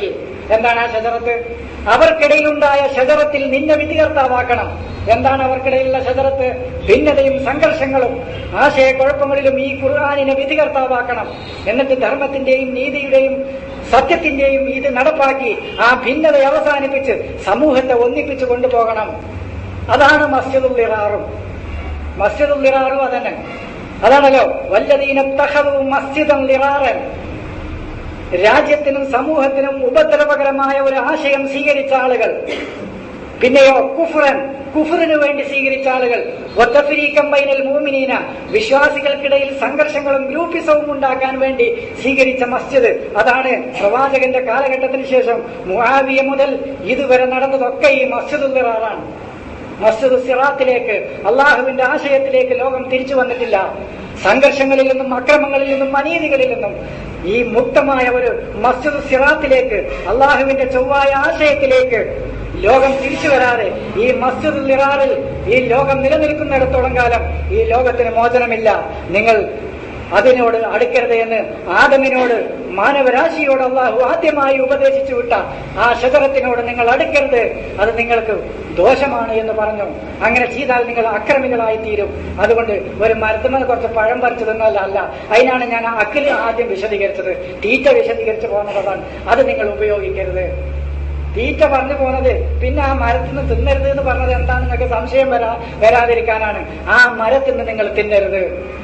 എന്താണ് ആ ഷജറത്ത് അവർക്കിടയിലുണ്ടായ ഷജറത്തിൽ നിന്നെ വിധികർത്താവാക്കണം എന്താണ് അവർക്കിടയിലുള്ള ഷജറത്ത് ഭിന്നതയും സംഘർഷങ്ങളും ആശയക്കുഴപ്പങ്ങളിലും ഈ ഖുർആാനിനെ വിധികർത്താവാക്കണം എന്നിട്ട് ധർമ്മത്തിന്റെയും നീതിയുടെയും സത്യത്തിന്റെയും ഇത് നടപ്പാക്കി ആ ഭിന്നത അവസാനിപ്പിച്ച് സമൂഹത്തെ ഒന്നിപ്പിച്ചു കൊണ്ടുപോകണം അതാണ് മസ്ജിദുൽ ഇറാറും മസ്ജിദുൽ ഇറാറും അതന്നെ അതാണല്ലോ വല്ലതീന തഹവും മസ്ജിദം ലിറാറൻ രാജ്യത്തിനും സമൂഹത്തിനും ഉപദ്രവകരമായ ഒരു ആശയം സ്വീകരിച്ച ആളുകൾ പിന്നെയോ കുഫുറൻ കുഫറിന് വേണ്ടി സ്വീകരിച്ച ആളുകൾ ഒത്തഫിരീക്കം ബൈനൽ മൂമിനീന വിശ്വാസികൾക്കിടയിൽ സംഘർഷങ്ങളും ഗ്രൂപ്പിസവും ഉണ്ടാക്കാൻ വേണ്ടി സ്വീകരിച്ച മസ്ജിദ് അതാണ് പ്രവാചകന്റെ കാലഘട്ടത്തിന് ശേഷം മുഹാവിയ മുതൽ ഇതുവരെ നടന്നതൊക്കെ ഈ മസ്ജിദുൽ ഇറാറാണ് മസ്ജിദ് സിറാത്തിലേക്ക് അള്ളാഹുവിന്റെ ആശയത്തിലേക്ക് ലോകം തിരിച്ചു വന്നിട്ടില്ല സംഘർഷങ്ങളിൽ നിന്നും അക്രമങ്ങളിൽ നിന്നും അനീതികളിൽ നിന്നും ഈ മുക്തമായ ഒരു മസ്ജിദ് സിറാത്തിലേക്ക് അള്ളാഹുവിന്റെ ചൊവ്വായ ആശയത്തിലേക്ക് ലോകം തിരിച്ചു വരാതെ ഈ മസ്ജിദ് നിറാറിൽ ഈ ലോകം നിലനിൽക്കുന്നിടത്തോളം കാലം ഈ ലോകത്തിന് മോചനമില്ല നിങ്ങൾ അതിനോട് അടുക്കരുത് എന്ന് ആദമിനോട് മാനവരാശിയോട് അള്ളാഹു ആദ്യമായി ഉപദേശിച്ചു വിട്ട ആ ശതറത്തിനോട് നിങ്ങൾ അടുക്കരുത് അത് നിങ്ങൾക്ക് ദോഷമാണ് എന്ന് പറഞ്ഞു അങ്ങനെ ചെയ്താൽ നിങ്ങൾ അക്രമികളായി തീരും അതുകൊണ്ട് ഒരു മരത്തുമൽ കുറച്ച് പഴം പറിച്ചു തന്നല്ല അല്ല അതിനാണ് ഞാൻ ആ അക്കില് ആദ്യം വിശദീകരിച്ചത് തീറ്റ വിശദീകരിച്ചു പോകുന്നതാണ് അത് നിങ്ങൾ ഉപയോഗിക്കരുത് തീറ്റ പറഞ്ഞു പോകുന്നത് പിന്നെ ആ മരത്തിൽ നിന്ന് തിന്നരുത് എന്ന് പറഞ്ഞത് എന്താ നിങ്ങൾക്ക് സംശയം വരാ വരാതിരിക്കാനാണ് ആ മരത്തിൽ നിന്ന് നിങ്ങൾ തിന്നരുത്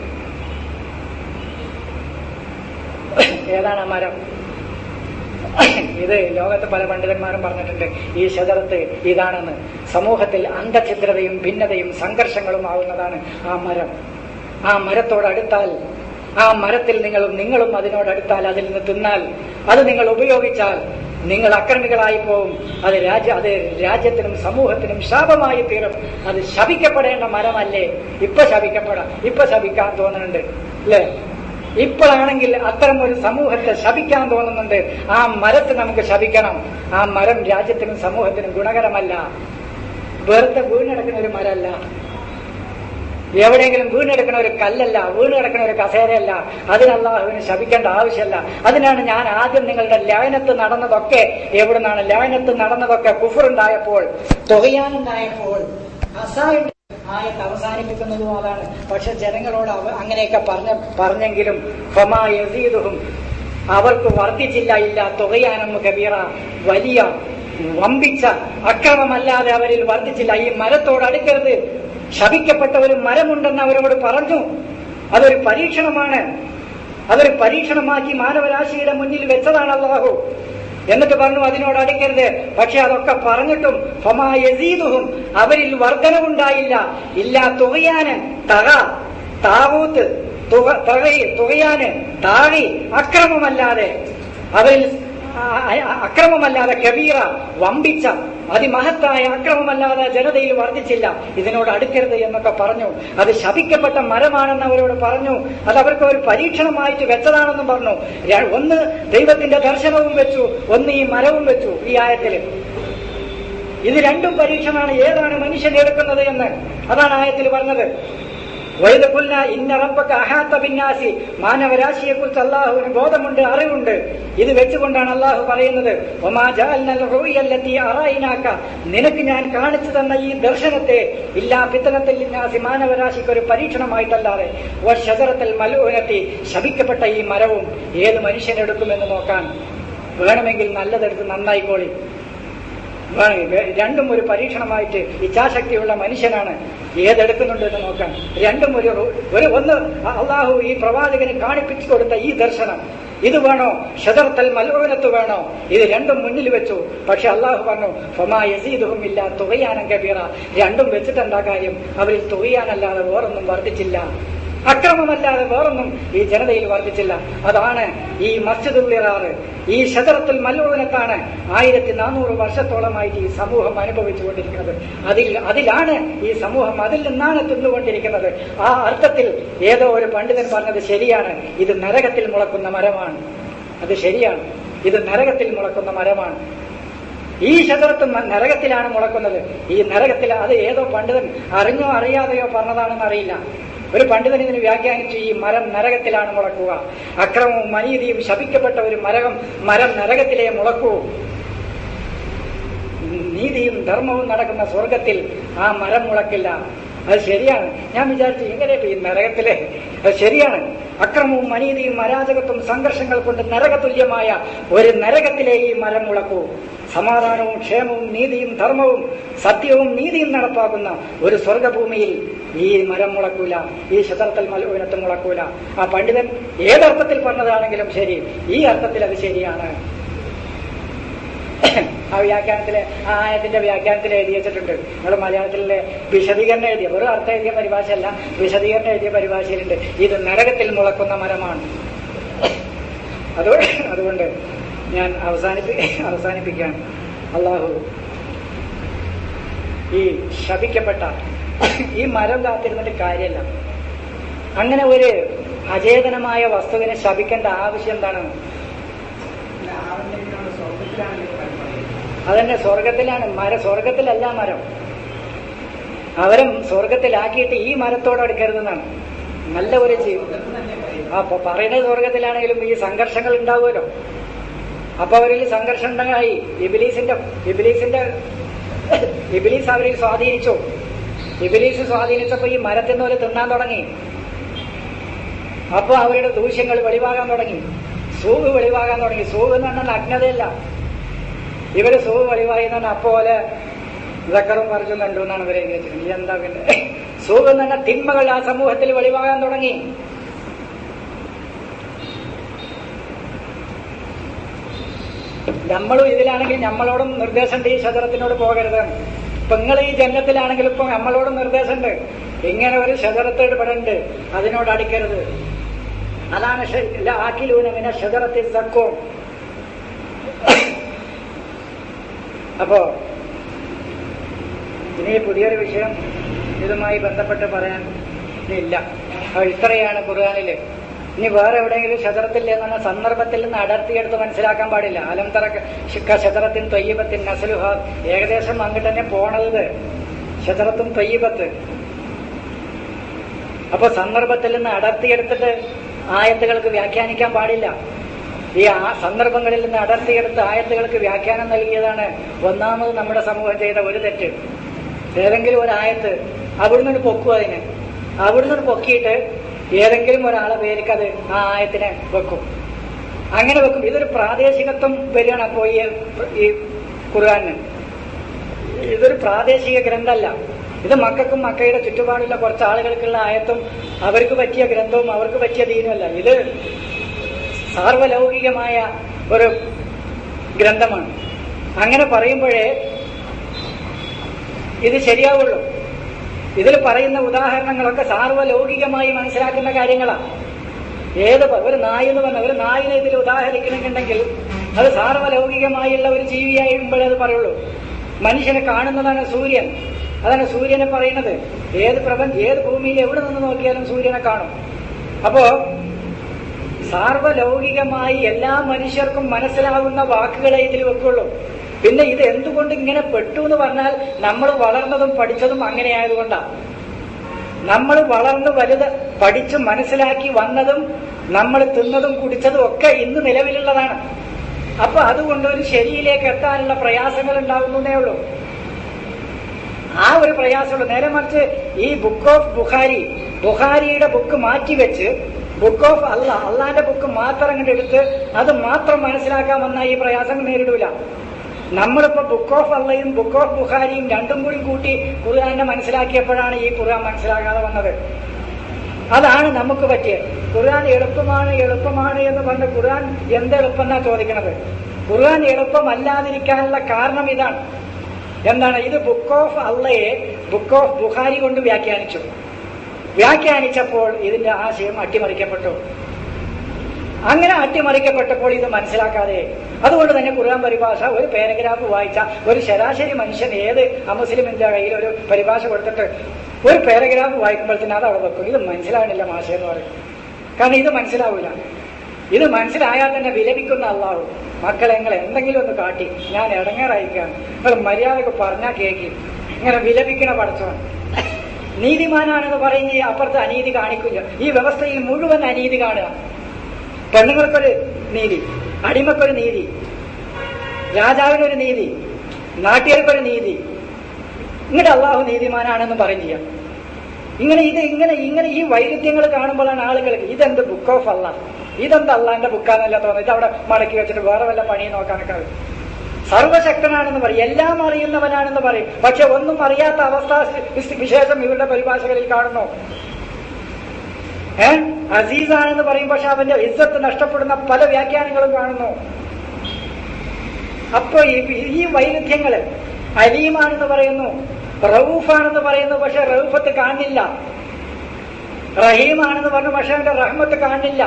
ഏതാണ് ആ മരം ഇത് ലോകത്ത് പല പണ്ഡിതന്മാരും പറഞ്ഞിട്ടുണ്ട് ഈ ശതറത്ത് ഇതാണെന്ന് സമൂഹത്തിൽ അന്ധഛിദ്രതയും ഭിന്നതയും സംഘർഷങ്ങളും ആവുന്നതാണ് ആ മരം ആ മരത്തോട് അടുത്താൽ ആ മരത്തിൽ നിങ്ങളും നിങ്ങളും അതിനോടടുത്താൽ അതിൽ നിന്ന് തിന്നാൽ അത് നിങ്ങൾ ഉപയോഗിച്ചാൽ നിങ്ങൾ അക്രമികളായി പോവും അത് രാജ്യ അത് രാജ്യത്തിനും സമൂഹത്തിനും ശാപമായി തീരും അത് ശപിക്കപ്പെടേണ്ട മരമല്ലേ ഇപ്പൊ ശപിക്കപ്പെടാം ഇപ്പൊ ശപിക്കാൻ തോന്നുന്നുണ്ട് അല്ലേ ഇപ്പോഴാണെങ്കിൽ അത്തരം ഒരു സമൂഹത്തെ ശപിക്കാൻ തോന്നുന്നുണ്ട് ആ മരത്തെ നമുക്ക് ശപിക്കണം ആ മരം രാജ്യത്തിനും സമൂഹത്തിനും ഗുണകരമല്ല വെറുതെ വീണെടുക്കുന്ന ഒരു മരമല്ല എവിടെയെങ്കിലും വീണെടുക്കുന്ന ഒരു കല്ലല്ല വീണെടുക്കുന്ന ഒരു കസേരയല്ല അതിന് അള്ളാഹുവിന് ശപിക്കേണ്ട ആവശ്യമല്ല അതിനാണ് ഞാൻ ആദ്യം നിങ്ങളുടെ ലയനത്ത് നടന്നതൊക്കെ എവിടുന്നാണ് ലയനത്ത് നടന്നതൊക്കെ കുഫറുണ്ടായപ്പോൾ തുകയാനുണ്ടായപ്പോൾ അസായം ആയത്ത് അവസാനിപ്പിക്കുന്നതും അതാണ് പക്ഷെ ജനങ്ങളോട് അവ അങ്ങനെയൊക്കെ പറഞ്ഞ പറഞ്ഞെങ്കിലും ഫമാ യസീദുഹും അവർക്ക് വർദ്ധിച്ചില്ല ഇല്ല തുകയാനം കബീറ വലിയ വമ്പിച്ച അക്രമമല്ലാതെ അവരിൽ വർദ്ധിച്ചില്ല ഈ മരത്തോട് അടുക്കരുത് ശപിക്കപ്പെട്ട ഒരു മരമുണ്ടെന്ന് അവരോട് പറഞ്ഞു അതൊരു പരീക്ഷണമാണ് അതൊരു പരീക്ഷണമാക്കി മാനവരാശിയുടെ മുന്നിൽ വെച്ചതാണ് അള്ളാഹു എന്നിട്ട് പറഞ്ഞു അതിനോട് അടുക്കരുത് പക്ഷെ അതൊക്കെ പറഞ്ഞിട്ടും ഫമാ യസീദുഹും അവരിൽ വർധനവുണ്ടായില്ല ഇല്ല തുകയാന് തക താവൂത്ത് തുക തകയി തുകയാന് താഴി അക്രമമല്ലാതെ അവരിൽ അക്രമമല്ലാതെ കബീറ വമ്പിച്ച അതിമഹത്തായ അക്രമമല്ലാതെ ജനതയിൽ വർദ്ധിച്ചില്ല ഇതിനോട് അടുക്കരുത് എന്നൊക്കെ പറഞ്ഞു അത് ശപിക്കപ്പെട്ട മരമാണെന്ന് അവരോട് പറഞ്ഞു അത് അവർക്ക് ഒരു പരീക്ഷണമായിട്ട് വെച്ചതാണെന്നും പറഞ്ഞു ഒന്ന് ദൈവത്തിന്റെ ദർശനവും വെച്ചു ഒന്ന് ഈ മരവും വെച്ചു ഈ ആയത്തില് ഇത് രണ്ടും പരീക്ഷണമാണ് ഏതാണ് മനുഷ്യൻ എടുക്കുന്നത് എന്ന് അതാണ് ആയത്തിൽ പറഞ്ഞത് വൈദകുല്ല ഇന്ന റബ്ബക്ക അഹാത്ത ബിന്നാസി മാനവരാശിയെ കുറിച്ച് അള്ളാഹുവിന് ബോധമുണ്ട് അറിവുണ്ട് ഇത് വെച്ചുകൊണ്ടാണ് അള്ളാഹു പറയുന്നത് ഒമാ ജഅൽനൽ റുയല്ലത്തി അറൈനാക നിനക്ക് ഞാൻ കാണിച്ചു തന്ന ഈ ദർശനത്തെ ഇല്ലാ പിത്തനത്തിൽ ലിന്നാസി മാനവരാശിക്ക് ഒരു പരീക്ഷണമായിട്ടല്ലാതെ ഷജറത്തിൽ മലൂനത്തി ശപിക്കപ്പെട്ട ഈ മരവും ഏത് മനുഷ്യനെടുക്കുമെന്ന് നോക്കാൻ വേണമെങ്കിൽ നല്ലതെടുത്ത് നന്നായിക്കോളി രണ്ടും ഒരു പരീക്ഷണമായിട്ട് ഇച്ഛാശക്തിയുള്ള മനുഷ്യനാണ് ഏതെടുക്കുന്നുണ്ട് എന്ന് നോക്കാൻ രണ്ടും ഒരു ഒരു ഒന്ന് അള്ളാഹു ഈ പ്രവാചകന് കാണിപ്പിച്ചു കൊടുത്ത ഈ ദർശനം ഇത് വേണോ ഷദർത്തൽ മലോനത്ത് വേണോ ഇത് രണ്ടും മുന്നിൽ വെച്ചു പക്ഷെ അള്ളാഹു പറഞ്ഞു ഫമാ യസീദുഹും ഇല്ല തുകയാനം കബീറ രണ്ടും വെച്ചിട്ട് എന്താ കാര്യം അവരിൽ തുകയാനല്ലാതെ വേറൊന്നും വർദ്ധിച്ചില്ല അക്രമമല്ലാതെ വേറൊന്നും ഈ ജനതയിൽ വർദ്ധിച്ചില്ല അതാണ് ഈ മസ്ജിദുള്ളിറാറ് ഈ ഷജറത്തുൽ മല്ലൂനത്താണ് ആയിരത്തി നാനൂറ് വർഷത്തോളമായിട്ട് ഈ സമൂഹം അനുഭവിച്ചുകൊണ്ടിരിക്കുന്നത് അതിൽ അതിലാണ് ഈ സമൂഹം അതിൽ നിന്നാണ് തിന്നുകൊണ്ടിരിക്കുന്നത് ആ അർത്ഥത്തിൽ ഏതോ ഒരു പണ്ഡിതൻ പറഞ്ഞത് ശരിയാണ് ഇത് നരകത്തിൽ മുളക്കുന്ന മരമാണ് അത് ശരിയാണ് ഇത് നരകത്തിൽ മുളക്കുന്ന മരമാണ് ഈ ശതറത്ത് നരകത്തിലാണ് മുളക്കുന്നത് ഈ നരകത്തിൽ അത് ഏതോ പണ്ഡിതൻ അറിഞ്ഞോ അറിയാതെയോ പറഞ്ഞതാണെന്ന് അറിയില്ല ഒരു പണ്ഡിതൻ ഇതിന് വ്യാഖ്യാനിച്ചു ഈ മരം നരകത്തിലാണ് മുളക്കുക അക്രമവും അനീതിയും ശപിക്കപ്പെട്ട ഒരു മരം മരം നരകത്തിലേ മുളക്കൂ നീതിയും ധർമ്മവും നടക്കുന്ന സ്വർഗത്തിൽ ആ മരം മുളക്കില്ല അത് ശരിയാണ് ഞാൻ വിചാരിച്ചു ഇങ്ങനെ ഈ നരകത്തിലെ അത് ശരിയാണ് അക്രമവും അനീതിയും അരാജകത്വം സംഘർഷങ്ങൾ കൊണ്ട് നരകതുല്യമായ ഒരു നരകത്തിലെ ഈ മരം മുളക്കൂ സമാധാനവും ക്ഷേമവും നീതിയും ധർമ്മവും സത്യവും നീതിയും നടപ്പാക്കുന്ന ഒരു സ്വർഗഭൂമിയിൽ ഈ മരം മുളക്കൂല ഈ ശതർത്തൽ മലോനത്ത് മുളക്കൂല ആ പണ്ഡിതൻ ഏതർത്ഥത്തിൽ പറഞ്ഞതാണെങ്കിലും ശരി ഈ അർത്ഥത്തിൽ അത് ശരിയാണ് ആ വ്യാഖ്യാനത്തിലെ ആ ആയത്തിന്റെ വ്യാഖ്യാനത്തിൽ എഴുതി വെച്ചിട്ടുണ്ട് നിങ്ങൾ മലയാളത്തിലെ വിശദീകരണം എഴുതിയ വെറും അർത്ഥം എഴുതിയ പരിഭാഷയല്ല വിശദീകരണം എഴുതിയ പരിഭാഷയിലുണ്ട് ഇത് നരകത്തിൽ മുളക്കുന്ന മരമാണ് അത് അതുകൊണ്ട് ഞാൻ അവസാനിപ്പി അവസാനിപ്പിക്കുകയാണ് അള്ളാഹു ഈ ശപിക്കപ്പെട്ട ഈ മരം കാത്തിരുന്നിട്ട് കാര്യമല്ല അങ്ങനെ ഒരു അചേതനമായ വസ്തുവിനെ ശപിക്കേണ്ട ആവശ്യം എന്താണ് അതന്നെ സ്വർഗത്തിലാണ് മര സ്വർഗത്തിലല്ല മരം അവരെ സ്വർഗത്തിലാക്കിയിട്ട് ഈ മരത്തോട് അടുക്കരുതെന്നാണ് നല്ല ഒരു ജീവിതം ആ അപ്പൊ പറയുന്നത് സ്വർഗത്തിലാണെങ്കിലും ഈ സംഘർഷങ്ങൾ ഉണ്ടാവുമല്ലോ അപ്പൊ അവരിൽ സംഘർഷം ഉണ്ടായി ഇബിലീസിന്റെ ഇബിലീസിന്റെ ഇബിലീസ് അവരിൽ സ്വാധീനിച്ചു ഇബിലീസ് സ്വാധീനിച്ചപ്പോ ഈ മരത്തിന്ന് പോലെ തിന്നാൻ തുടങ്ങി അപ്പൊ അവരുടെ ദൂഷ്യങ്ങൾ വെളിവാകാൻ തുടങ്ങി സൂവ് വെളിവാകാൻ തുടങ്ങി സൂവ് എന്ന് പറഞ്ഞാൽ നഗ്നതയല്ല ഇവര് സൂവ് വെളിവായി എന്ന് പറഞ്ഞാൽ അപ്പോലെ ഇതക്കറും മറിച്ചും കണ്ടു എന്നാണ് ഇവരെ എഴുതി വെച്ചത് ഈ എന്താ പിന്നെ സൂവ് എന്ന് പറഞ്ഞാൽ തിന്മകൾ ആ സമൂഹത്തിൽ വെളിവാകാൻ തുടങ്ങി നമ്മളും ഇതിലാണെങ്കിൽ നമ്മളോടും നിർദ്ദേശമുണ്ട് ഈ ശതറത്തിനോട് പോകരുത് ഇപ്പൊ നിങ്ങൾ ഈ ജന്മത്തിലാണെങ്കിൽ ഇപ്പൊ നമ്മളോടും നിർദ്ദേശമുണ്ട് ഇങ്ങനെ ഒരു ശതറത്ത് ഇടപെടണ്ട് അതിനോട് അടിക്കരുത് അതാണ് ആക്കിലൂനമിന ശതറത്തിൽ സക്കവും അപ്പോ ഇനി പുതിയൊരു വിഷയം ഇതുമായി ബന്ധപ്പെട്ട് പറയാൻ ഇല്ല അപ്പൊ ഇത്രയാണ് ഖുർആാനില് ഇനി വേറെ എവിടെയെങ്കിലും ശതറത്തിൽ എന്ന സന്ദർഭത്തിൽ നിന്ന് അടർത്തിയെടുത്ത് മനസ്സിലാക്കാൻ പാടില്ല അലംതറ ശതറത്തിൻ തൊയ്യബത്തിൻ നസലുഹ ഏകദേശം അങ്ങോട്ട് തന്നെ പോണത് ശതറത്തും തൊയ്യബത്ത് അപ്പൊ സന്ദർഭത്തിൽ നിന്ന് അടർത്തിയെടുത്തിട്ട് ആയത്തുകൾക്ക് വ്യാഖ്യാനിക്കാൻ പാടില്ല ഈ ആ സന്ദർഭങ്ങളിൽ നിന്ന് അടർത്തിയെടുത്ത് ആയത്തുകൾക്ക് വ്യാഖ്യാനം നൽകിയതാണ് ഒന്നാമത് നമ്മുടെ സമൂഹം ചെയ്ത ഒരു തെറ്റ് ഏതെങ്കിലും ഒരു ആയത്ത് അവിടുന്ന് പൊക്കുക അതിന് അവിടുന്ന് പൊക്കിയിട്ട് ഏതെങ്കിലും ഒരാളെ പേർക്ക് അത് ആ ആയത്തിനെ വെക്കും അങ്ങനെ വെക്കും ഇതൊരു പ്രാദേശികത്വം വരികയാണ് അപ്പോ ഈ ഈ ഖുർആാനിന് ഇതൊരു പ്രാദേശിക ഗ്രന്ഥമല്ല ഇത് മക്കൾക്കും മക്കയുടെ ചുറ്റുപാടുള്ള കുറച്ച് ആളുകൾക്കുള്ള ആയത്തും അവർക്ക് പറ്റിയ ഗ്രന്ഥവും അവർക്ക് പറ്റിയ ദീനുമല്ല ഇത് സാർവലൗകികമായ ഒരു ഗ്രന്ഥമാണ് അങ്ങനെ പറയുമ്പോഴേ ഇത് ശരിയാവുള്ളൂ ഇതിൽ പറയുന്ന ഉദാഹരണങ്ങളൊക്കെ സാർവലൗകികമായി മനസ്സിലാക്കുന്ന കാര്യങ്ങളാണ് ഏത് ഒരു നായ എന്ന് പറഞ്ഞ ഒരു നായിനെ ഇതിൽ ഉദാഹരിക്കണമെന്നുണ്ടെങ്കിൽ അത് സാർവലൗകികമായുള്ള ഒരു ജീവിയായുമ്പോഴേ അത് പറയുള്ളൂ മനുഷ്യനെ കാണുന്നതാണ് സൂര്യൻ അതാണ് സൂര്യനെ പറയുന്നത് ഏത് പ്രപഞ്ച ഏത് ഭൂമിയിൽ എവിടെ നിന്ന് നോക്കിയാലും സൂര്യനെ കാണും അപ്പോ സാർവലൗകികമായി എല്ലാ മനുഷ്യർക്കും മനസ്സിലാവുന്ന വാക്കുകളെ ഇതിൽ വെക്കുള്ളൂ പിന്നെ ഇത് എന്തുകൊണ്ട് ഇങ്ങനെ പെട്ടു എന്ന് പറഞ്ഞാൽ നമ്മൾ വളർന്നതും പഠിച്ചതും അങ്ങനെ ആയതുകൊണ്ടാണ് നമ്മൾ വളർന്നു വലുത് പഠിച്ച് മനസ്സിലാക്കി വന്നതും നമ്മൾ തിന്നതും കുടിച്ചതും ഒക്കെ ഇന്ന് നിലവിലുള്ളതാണ് അപ്പൊ അതുകൊണ്ട് ഒരു ശരിയിലേക്ക് എത്താനുള്ള പ്രയാസങ്ങൾ ഉണ്ടാകുന്നതേ ഉള്ളൂ ആ ഒരു പ്രയാസമുള്ളൂ നേരെ മറിച്ച് ഈ ബുക്ക് ഓഫ് ബുഖാരി ബുഖാരിയുടെ ബുക്ക് മാറ്റിവെച്ച് ബുക്ക് ഓഫ് അല്ല അള്ളാന്റെ ബുക്ക് മാത്രം അങ്ങോട്ട് എടുത്ത് അത് മാത്രം മനസ്സിലാക്കാൻ വന്ന ഈ പ്രയാസങ്ങൾ നേരിടൂല നമ്മളിപ്പോ ബുക്ക് ഓഫ് അള്ളയും ബുക്ക് ഓഫ് ബുഖാരിയും രണ്ടും കൂടി കൂട്ടി ഖുർആാനെ മനസ്സിലാക്കിയപ്പോഴാണ് ഈ ഖുർആൻ മനസ്സിലാകാതെ വന്നത് അതാണ് നമുക്ക് പറ്റിയത് ഖുർആൻ എളുപ്പമാണ് എളുപ്പമാണ് എന്ന് പറഞ്ഞ ഖുർആൻ എന്ത് എളുപ്പമെന്നാ ചോദിക്കണത് ഖുർആൻ എളുപ്പമല്ലാതിരിക്കാനുള്ള കാരണം ഇതാണ് എന്താണ് ഇത് ബുക്ക് ഓഫ് അള്ളയെ ബുക്ക് ഓഫ് ബുഖാരി കൊണ്ട് വ്യാഖ്യാനിച്ചു വ്യാഖ്യാനിച്ചപ്പോൾ ഇതിന്റെ ആശയം അട്ടിമറിക്കപ്പെട്ടു അങ്ങനെ അട്ടിമറിക്കപ്പെട്ടപ്പോൾ ഇത് മനസ്സിലാക്കാതെ അതുകൊണ്ട് തന്നെ ഖുർആൻ പരിഭാഷ ഒരു പാരഗ്രാഫ് വായിച്ച ഒരു ശരാശരി മനുഷ്യൻ ഏത് അമുസ്ലിമിന്റെ കയ്യിൽ ഒരു പരിഭാഷ കൊടുത്തിട്ട് ഒരു പാരഗ്രാഫ് വായിക്കുമ്പോഴത്തേന് അത് അവിടെ വെക്കും ഇത് മനസ്സിലാവണില്ല മാഷ എന്ന് പറയും കാരണം ഇത് മനസ്സിലാവില്ല ഇത് മനസ്സിലായാൽ തന്നെ വിലപിക്കുന്ന അള്ളാഹു മക്കളെ നിങ്ങൾ എന്തെങ്കിലും ഒന്ന് കാട്ടി ഞാൻ ഇടങ്ങേറായിക്കാണ് നിങ്ങൾ മര്യാദക്ക് പറഞ്ഞാൽ കേക്ക് ഇങ്ങനെ വിലപിക്കണ പഠിച്ചോൻ നീതിമാനാണെന്ന് പറയുന്ന ഈ അപ്പുറത്ത് അനീതി കാണിക്കില്ല ഈ വ്യവസ്ഥയിൽ മുഴുവൻ അനീതി കാണുക പെണ്ണുങ്ങൾക്കൊരു നീതി അടിമക്കൊരു നീതി രാജാവിനൊരു നീതി നാട്ടുകാർക്കൊരു നീതി ഇങ്ങോട്ട് അള്ളാഹു നീതിമാനാണെന്ന് പറയും ചെയ്യാം ഇങ്ങനെ ഇത് ഇങ്ങനെ ഇങ്ങനെ ഈ വൈരുദ്ധ്യങ്ങൾ കാണുമ്പോഴാണ് ആളുകൾക്ക് ഇതെന്ത് ബുക്ക് ഓഫ് അല്ല ഇതെന്ത് അള്ളാന്റെ ബുക്കാന്നല്ല തോന്നുന്നത് ഇത് അവിടെ മടക്കി വെച്ചിട്ട് വേറെ വല്ല പണി നോക്കാനൊക്കെ ആവും. സർവശക്തനാണെന്ന് പറയും എല്ലാം അറിയുന്നവനാണെന്ന് പറയും പക്ഷെ ഒന്നും അറിയാത്ത അവസ്ഥ വിശേഷം ഇവരുടെ പരിഭാഷകളിൽ കാണുന്നു ഏ അസീസാണെന്ന് പറയും പക്ഷെ അവന്റെ ഇസ്സത്ത് നഷ്ടപ്പെടുന്ന പല വ്യാഖ്യാനങ്ങളും കാണുന്നു അപ്പൊ ഈ- ഈ വൈരുദ്ധ്യങ്ങള് അലീമാണെന്ന് പറയുന്നു റൌഫാണെന്ന് പറയുന്നു പക്ഷെ റൌഫത്ത് കാണില്ല റഹീമാണെന്ന് പറഞ്ഞു പക്ഷെ അവന്റെ റഹ്മത്ത് കാണില്ല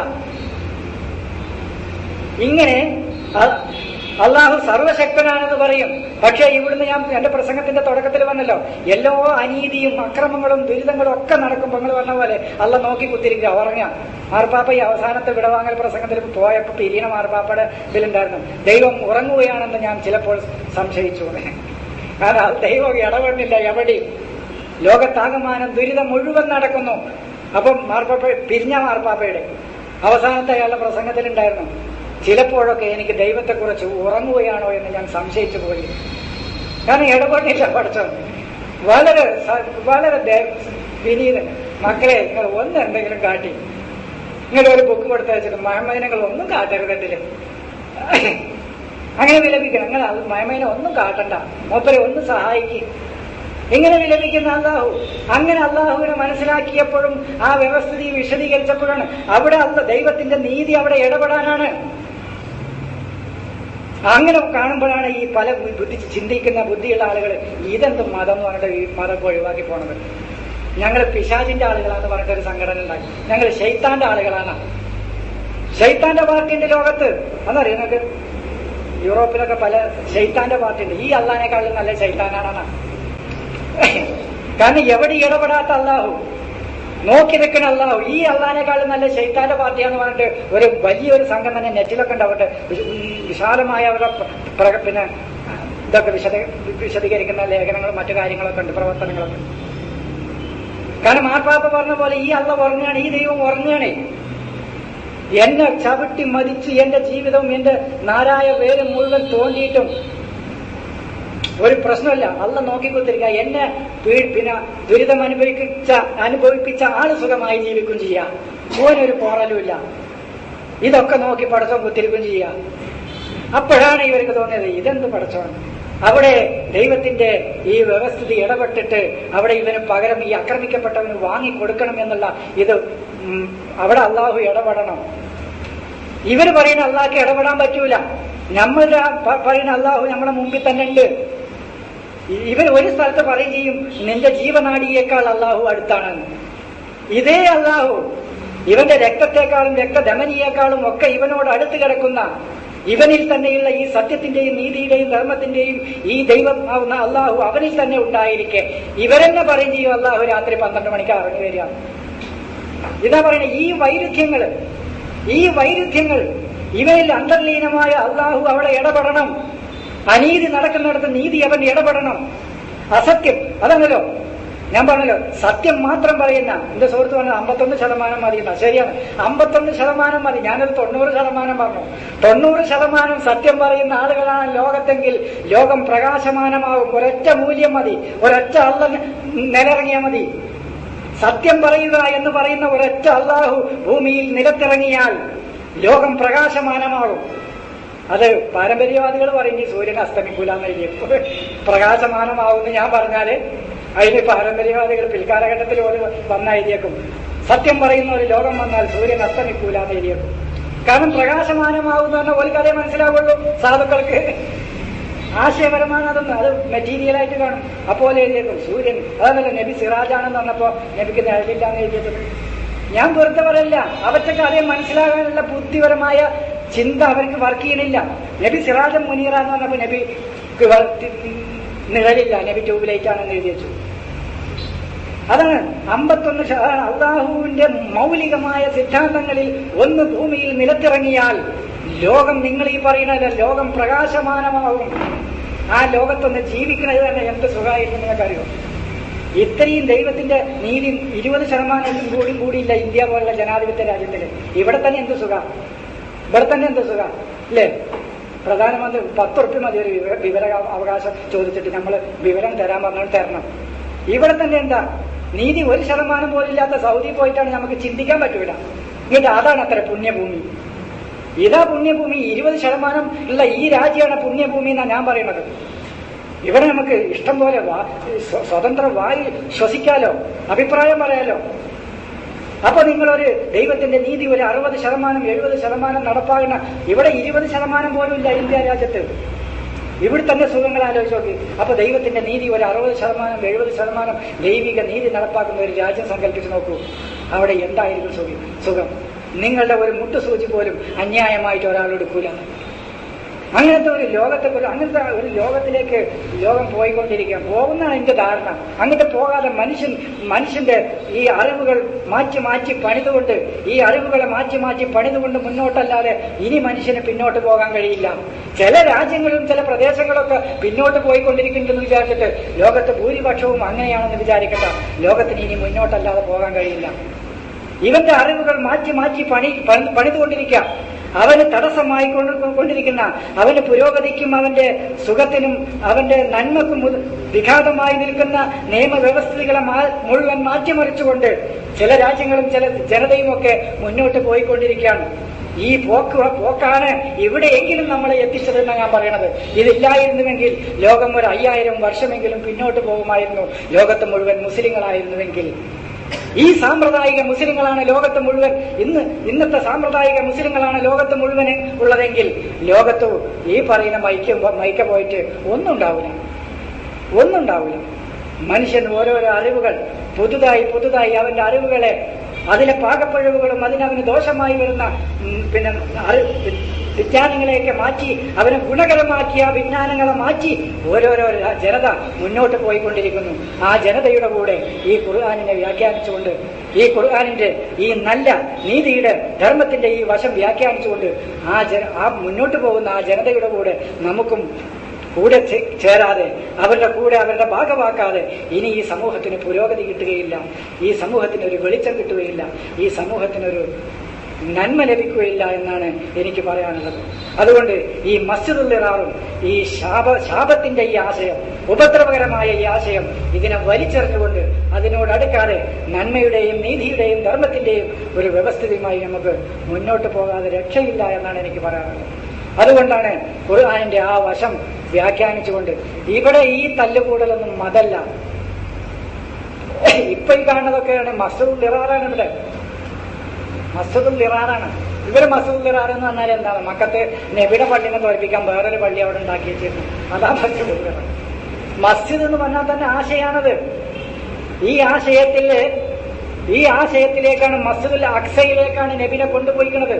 ഇങ്ങനെ അ- അള്ളാഹു സർവശക്തനാണെന്ന് പറയും പക്ഷെ ഇവിടുന്ന് ഞാൻ എന്റെ പ്രസംഗത്തിന്റെ തുടക്കത്തിൽ വന്നല്ലോ എല്ലാ അനീതിയും അക്രമങ്ങളും ദുരിതങ്ങളും ഒക്കെ നടക്കുമ്പോൾ നിങ്ങൾ പറഞ്ഞ പോലെ അല്ല നോക്കി കുത്തിരിക്കുക ഉറങ്ങാം മാർപ്പാപ്പ ഈ അവസാനത്തെ വിടവാങ്ങൽ പ്രസംഗത്തിൽ പോയപ്പോ പിരീന മാർപ്പാപ്പയുടെ ഇതിലുണ്ടായിരുന്നു ദൈവം ഉറങ്ങുകയാണെന്ന് ഞാൻ ചിലപ്പോൾ സംശയിച്ചു കാരണം ദൈവം ഇടപെടുന്നില്ല എവിടെയും ലോകത്താകമാനം ദുരിതം മുഴുവൻ നടക്കുന്നു അപ്പം മാർപ്പാപ്പ പിരിഞ്ഞ മാർപ്പാപ്പയുടെ അവസാനത്തെ അയാളുടെ പ്രസംഗത്തിലുണ്ടായിരുന്നു ചിലപ്പോഴൊക്കെ എനിക്ക് ദൈവത്തെക്കുറിച്ച് ഉറങ്ങുകയാണോ എന്ന് ഞാൻ സംശയിച്ചു പോയി കാരണം ഇടപെട്ടില്ല പഠിച്ചോ വളരെ സ- വളരെ ദേ- വിനീതൻ മക്കളെ നിങ്ങൾ ഒന്ന് എന്തെങ്കിലും കാട്ടി നിങ്ങൾ ഒരു ബുക്ക് കൊടുത്തു വെച്ചിട്ട് മഹമ്മദിനങ്ങൾ ഒന്നും കാട്ടരുതട്ടില് അങ്ങനെ വിലപിക്കണം നിങ്ങൾ അത് മഹമ്മദിനെ ഒന്നും കാട്ടണ്ട മൂപ്പരെ ഒന്ന് സഹായിക്കും ഇങ്ങനെ വിലപിക്കുന്ന അള്ളാഹു അങ്ങനെ അള്ളാഹുവിനെ മനസ്സിലാക്കിയപ്പോഴും ആ വ്യവസ്ഥിതി വിശദീകരിച്ചപ്പോഴാണ് അവിടെ അല്ല ദൈവത്തിന്റെ നീതി അവിടെ ഇടപെടാനാണ് അങ്ങനെ കാണുമ്പോഴാണ് ഈ പല ബുദ്ധി ചിന്തിക്കുന്ന ബുദ്ധിയുള്ള ആളുകൾ ഇതെന്ത് മതം എന്ന് പറഞ്ഞിട്ട് ഈ മതം ഒഴിവാക്കി പോണത് ഞങ്ങൾ പിശാചിന്റെ ആളുകളാന്ന് പറഞ്ഞിട്ട് ഒരു സംഘടന ഉണ്ടാക്കി ഞങ്ങൾ ഷെയ്ത്താന്റെ ആളുകളാണ് ഷെയ്ത്താന്റെ പാർട്ടിന്റെ ലോകത്ത് അതറിയോ നിങ്ങൾക്ക് യൂറോപ്പിലൊക്കെ പല ഷെയ്ത്താന്റെ പാർട്ടിയുണ്ട് ഈ അള്ളാനേക്കാളും നല്ല ഷെയ്ത്താനാണെന്നാ കാരണം എവിടെ ഇടപെടാത്ത അള്ളാഹു നോക്കി നിൽക്കുന്ന അള്ളാഹു ഈ അള്ളാനേക്കാളും നല്ല ശൈത്താന്റെ പാർട്ടിയാന്ന് പറഞ്ഞിട്ട് ഒരു വലിയൊരു സംഘം തന്നെ നെറ്റിലൊക്കെ ഉണ്ടാവട്ടെ വിശ- വിശാലമായ അവരുടെ പ്ര- പ്ര- പിന്നെ ഇതൊക്കെ വിശദ വിശദീകരിക്കുന്ന ലേഖനങ്ങളും മറ്റു കാര്യങ്ങളൊക്കെ ഉണ്ട് പ്രവർത്തനങ്ങളൊക്കെ ഉണ്ട്. കാരണം മാർപ്പാപ്പ പറഞ്ഞ പോലെ ഈ അള്ള ഉറങ്ങുകയാണ് ഈ ദൈവം ഉറങ്ങുകയാണേ എന്നെ ചവിട്ടി മതിച്ച് എന്റെ ജീവിതവും എന്റെ നാരായ വേര് മുഴുവൻ തോണ്ടിയിട്ടും ഒരു പ്രശ്നമല്ല അല്ല നോക്കിക്കൊണ്ടിരിക്കുക എന്നെ പീ- പിന്നെ ദുരിതം അനുഭവിച്ച അനുഭവിപ്പിച്ച ആള് സുഖമായി ജീവിക്കും ചെയ്യാം ഓനൊരു പോറലുമില്ല ഇതൊക്കെ നോക്കി പടച്ചോൻ കുത്തിരിക്കും ചെയ്യാം അപ്പോഴാണ് ഇവർക്ക് തോന്നിയത് ഇതെന്ത് പടച്ചോൻ അവിടെ ദൈവത്തിന്റെ ഈ വ്യവസ്ഥിതി ഇടപെട്ടിട്ട് അവിടെ ഇവന് പകരം ഈ ആക്രമിക്കപ്പെട്ടവന് വാങ്ങിക്കൊടുക്കണം എന്നുള്ള ഇത് ഉം, അവിടെ അള്ളാഹു ഇടപെടണം ഇവര് പറയുന്ന അള്ളാഹ്ക്ക് ഇടപെടാൻ പറ്റൂല നമ്മളുടെ പ- പറയുന്ന അള്ളാഹു നമ്മുടെ മുമ്പിൽ തന്നെ ഉണ്ട് ഇ- ഇവർ ഒരു സ്ഥലത്ത് പറയും ചെയ്യും നിന്റെ ജീവനാടിയേക്കാൾ അള്ളാഹു അടുത്താണെന്ന് ഇതേ അള്ളാഹു ഇവന്റെ രക്തത്തെക്കാളും രക്തധമനിയേക്കാളും ഒക്കെ ഇവനോട് അടുത്ത് കിടക്കുന്ന ഇവനിൽ തന്നെയുള്ള ഈ സത്യത്തിന്റെയും നീതിയുടെയും ധർമ്മത്തിന്റെയും ഈ ദൈവം ആവുന്ന അള്ളാഹു അവനിൽ തന്നെ ഉണ്ടായിരിക്കെ ഇവരെന്നെ പറയും ചെയ്യും അള്ളാഹു രാത്രി പന്ത്രണ്ട് മണിക്ക് ഇറങ്ങി വരിക ഇതാ പറയുന്നത് ഈ വൈരുദ്ധ്യങ്ങൾ ഈ വൈരുദ്ധ്യങ്ങൾ ഇവയിൽ അന്തർലീനമായ അള്ളാഹു അവിടെ ഇടപെടണം അനീതി നടക്കുന്നിടത്ത് നീതി അവൻ ഇടപെടണം അസത്യം അതാണല്ലോ ഞാൻ പറഞ്ഞല്ലോ സത്യം മാത്രം പറയുന്ന എന്റെ സുഹൃത്ത് പറഞ്ഞത് അമ്പത്തൊന്ന് ശതമാനം മതി എന്നാ ശരിയാണ് അമ്പത്തൊന്ന് ശതമാനം മതി ഞാനൊരു തൊണ്ണൂറ് ശതമാനം പറഞ്ഞു തൊണ്ണൂറ് ശതമാനം സത്യം പറയുന്ന ആളുകളാണ് ലോകത്തെങ്കിൽ ലോകം പ്രകാശമാനമാകും ഒരൊറ്റ മൂല്യം മതി ഒരൊറ്റ അള്ള നിലയിറങ്ങിയാൽ മതി സത്യം പറയുക എന്ന് പറയുന്ന ഒരൊറ്റ അള്ളാഹു ഭൂമിയിൽ നിലത്തിറങ്ങിയാൽ ലോകം പ്രകാശമാനമാകും അത് പാരമ്പര്യവാദികൾ പറയും ഈ സൂര്യൻ അസ്തമിക്കൂലെന്ന് എഴുതിയപ്പോൾ പ്രകാശമാനമാവുമെന്ന് ഞാൻ പറഞ്ഞാല് അതിന് പാരമ്പര്യവാദികൾ പിൽക്കാലഘട്ടത്തിൽ ഒരു വന്ന എഴുതിയേക്കും സത്യം പറയുന്ന ഒരു ലോകം വന്നാൽ സൂര്യൻ അസ്തമിക്കൂലെന്ന് എഴുതിയേക്കും കാരണം പ്രകാശമാനമാവുന്ന പറഞ്ഞാൽ ഒരു കഥയെ മനസ്സിലാവുള്ളൂ സാധുക്കൾക്ക് ആശയപരമാണ് അതൊന്നും അത് മെറ്റീരിയലായിട്ട് കാണും അപ്പോൾ എഴുതിയേക്കും സൂര്യൻ അതല്ല നബി സിറാജാണെന്ന് പറഞ്ഞപ്പോ നബിക്ക് നിഴലില്ലാന്ന് എഴുതിയത് ഞാൻ വെറുതെ പറയില്ല അവർക്ക് കാര്യം മനസ്സിലാകാനുള്ള ബുദ്ധിപരമായ ചിന്ത അവർക്ക് വർക്ക് ചെയ്യണില്ല നബി സിറാജൻ മുനീറ എന്ന് പറഞ്ഞപ്പോ നബി നിഴലില്ല നബി ട്യൂബ് ലൈറ്റ് ആണെന്ന് എഴുതി വെച്ചു അതാണ് അമ്പത്തൊന്ന് ശതമാനം അള്ളാഹുവിന്റെ മൗലികമായ സിദ്ധാന്തങ്ങളിൽ ഒന്ന് ഭൂമിയിൽ നിലത്തിറങ്ങിയാൽ ലോകം നിങ്ങൾ ഈ പറയുന്ന ലോകം പ്രകാശമാനമാകും ആ ലോകത്തൊന്ന് ജീവിക്കുന്നത് തന്നെ എന്ത് സുഖമായിരിക്കും നിങ്ങൾക്കറിയോ ഇത്രയും ദൈവത്തിന്റെ നീതി ഇരുപത് ശതമാനത്തിൽ കൂടി കൂടിയില്ല ഇന്ത്യ പോലുള്ള ജനാധിപത്യ രാജ്യത്തില് ഇവിടെ തന്നെ എന്ത് സുഖം ഇവിടെ തന്നെ എന്ത് സുഖം അല്ലേ പ്രധാനമന്ത്രി പത്ത് ഉറുപ്പ്യ മതി ഒരു വിവര വിവര അവകാശം ചോദിച്ചിട്ട് നമ്മൾ വിവരം തരാൻ പറഞ്ഞാൽ തരണം ഇവിടെ തന്നെ എന്താ നീതി ഒരു ശതമാനം പോലില്ലാത്ത സൗദി പോയിട്ടാണ് നമുക്ക് ചിന്തിക്കാൻ പറ്റൂല എന്നിട്ട് അതാണ് അത്ര പുണ്യഭൂമി ഇതാ പുണ്യഭൂമി ഇരുപത് ശതമാനം ഉള്ള ഈ രാജ്യമാണ് പുണ്യഭൂമി എന്നാണ് ഞാൻ പറയുന്നത് ഇവിടെ നമുക്ക് ഇഷ്ടം പോലെ വാ- സ്വ- സ്വതന്ത്ര വായു ശ്വസിക്കാലോ അഭിപ്രായം പറയാലോ അപ്പൊ നിങ്ങളൊരു ദൈവത്തിന്റെ നീതി ഒരു അറുപത് ശതമാനം എഴുപത് ശതമാനം നടപ്പാകുന്ന ഇവിടെ ഇരുപത് ശതമാനം പോലും ഇല്ല ഇന്ത്യ രാജ്യത്ത് ഇവിടെ തന്നെ സുഖങ്ങൾ ആലോചിച്ച് നോക്കി അപ്പൊ ദൈവത്തിന്റെ നീതി ഒരു അറുപത് ശതമാനം എഴുപത് ശതമാനം ദൈവിക നീതി നടപ്പാക്കുന്ന ഒരു രാജ്യം സങ്കല്പിച്ച് നോക്കൂ അവിടെ എന്തായിരിക്കും സുഖം സുഖം നിങ്ങളുടെ ഒരു മുട്ടുസൂചി പോലും അന്യായമായിട്ട് ഒരാൾ എടുക്കൂല അങ്ങനത്തെ ഒരു ലോകത്തെ ഒരു അങ്ങനത്തെ ഒരു ലോകത്തിലേക്ക് ലോകം പോയിക്കൊണ്ടിരിക്കുക പോകുന്നതാണ് എന്റെ ധാരണ അങ്ങോട്ട് പോകാതെ മനുഷ്യൻ മനുഷ്യന്റെ ഈ അറിവുകൾ മാറ്റി മാറ്റി പണിതുകൊണ്ട് ഈ അറിവുകളെ മാറ്റി മാറ്റി പണിതുകൊണ്ട് മുന്നോട്ടല്ലാതെ ഇനി മനുഷ്യന് പിന്നോട്ട് പോകാൻ കഴിയില്ല ചില രാജ്യങ്ങളും ചില പ്രദേശങ്ങളൊക്കെ പിന്നോട്ട് പോയിക്കൊണ്ടിരിക്കുന്നുണ്ടെന്ന് വിചാരിച്ചിട്ട് ലോകത്ത് ഭൂരിപക്ഷവും അങ്ങനെയാണെന്ന് വിചാരിക്കണ്ട ലോകത്തിന് ഇനി മുന്നോട്ടല്ലാതെ പോകാൻ കഴിയില്ല ഇവന്റെ അറിവുകൾ മാറ്റി മാറ്റി പണി പണി- പണിതുകൊണ്ടിരിക്കുക അവന് തടസ്സമായി കൊണ്ട് കൊണ്ടിരിക്കുന്ന അവന് പുരോഗതിക്കും അവന്റെ സുഖത്തിനും അവന്റെ നന്മക്കും മുത- വിഘാതമായി നിൽക്കുന്ന നിയമവ്യവസ്ഥകളെ മാ- മുഴുവൻ മാറ്റിമറിച്ചുകൊണ്ട് ചില രാജ്യങ്ങളും ചില ജനതയും ഒക്കെ മുന്നോട്ട് പോയിക്കൊണ്ടിരിക്കുകയാണ് ഈ പോക്ക് പോക്കാണ് ഇവിടെയെങ്കിലും നമ്മളെ എത്തിച്ചതെന്നാണ് ഞാൻ പറയണത് ഇതില്ലായിരുന്നുവെങ്കിൽ ലോകം ഒരു അയ്യായിരം വർഷമെങ്കിലും പിന്നോട്ട് പോകുമായിരുന്നു ലോകത്ത് മുഴുവൻ മുസ്ലിങ്ങളായിരുന്നുവെങ്കിൽ ഈ സാമ്പ്രദായിക മുസ്ലിങ്ങളാണ് ലോകത്ത് മുഴുവൻ ഇന്ന് ഇന്നത്തെ സാമ്പ്രദായിക മുസ്ലിങ്ങളാണ് ലോകത്ത് മുഴുവൻ ഉള്ളതെങ്കിൽ ലോകത്ത് ഈ പറയുന്ന മൈക്ക മൈക്ക പോയിട്ട് ഒന്നും ഉണ്ടാവില്ല ഒന്നും ഉണ്ടാവില്ല മനുഷ്യൻ ഓരോരോ അറിവുകൾ പുതുതായി പുതുതായി അവന്റെ അറിവുകളെ അതിലെ പാകപ്പിഴവുകളും അതിനവന് ദോഷമായി വരുന്ന ഉം, പിന്നെ അറി- വിജ്ഞാനങ്ങളെയൊക്കെ മാറ്റി അവനെ ഗുണകരമാക്കിയ വിജ്ഞാനങ്ങളെ മാറ്റി ഓരോരോ ര- ജനത മുന്നോട്ട് പോയിക്കൊണ്ടിരിക്കുന്നു ആ ജനതയുടെ കൂടെ ഈ ഖുർആാനിനെ വ്യാഖ്യാനിച്ചുകൊണ്ട് ഈ ഖുർആാനിന്റെ ഈ നല്ല നീതിയുടെ ധർമ്മത്തിന്റെ ഈ വശം വ്യാഖ്യാനിച്ചുകൊണ്ട് ആ ജന ആ മുന്നോട്ട് പോകുന്ന ആ ജനതയുടെ കൂടെ നമുക്കും കൂടെ ചേ- ചേരാതെ അവരുടെ കൂടെ അവരുടെ ഭാഗമാക്കാതെ ഇനി ഈ സമൂഹത്തിന് പുരോഗതി കിട്ടുകയില്ല ഈ സമൂഹത്തിന് ഒരു വെളിച്ചം കിട്ടുകയില്ല ഈ സമൂഹത്തിനൊരു നന്മ ലഭിക്കുകയില്ല എന്നാണ് എനിക്ക് പറയാനുള്ളത് അതുകൊണ്ട് ഈ മസ്ജിദുള്ളിറാറും ഈ ശാപ ശാപത്തിന്റെ ഈ ആശയം ഉപദ്രവകരമായ ഈ ആശയം ഇതിനെ വലിച്ചെറിഞ്ഞുകൊണ്ട് അതിനോടടുക്കാതെ നന്മയുടെയും നീതിയുടെയും ധർമ്മത്തിന്റെയും ഒരു വ്യവസ്ഥിതിയുമായി നമുക്ക് മുന്നോട്ട് പോകാതെ രക്ഷയില്ല എന്നാണ് എനിക്ക് പറയാനുള്ളത് അതുകൊണ്ടാണ് ഖുർആാനിന്റെ ആ വശം വ്യാഖ്യാനിച്ചുകൊണ്ട് ഇവിടെ ഈ തല്ലുകൂടലൊന്നും മതല്ല ഇപ്പൊ ഈ കാണുന്നതൊക്കെയാണ് മസൂദ് ഇറാറാണ് ഇവിടെ മസൂദുൽ ഇറാറാണ് ഇവര് മസൂദുൽ ഇറാർ എന്ന് പറഞ്ഞാൽ എന്താണ് മക്കത്ത് നബിയുടെ പള്ളിനെ തോൽപ്പിക്കാൻ വേറൊരു പള്ളി അവിടെ ഉണ്ടാക്കി വെച്ചിരുന്നു അതാ മസൂദുൽ ഇറാർ മസ്ജിദ് എന്ന് പറഞ്ഞാൽ തന്നെ ആശയാണത് ഈ ആശയത്തില് ഈ ആശയത്തിലേക്കാണ് മസ്ജിദുൽ അക്സയിലേക്കാണ് നബിനെ കൊണ്ടുപോയിക്കുന്നത്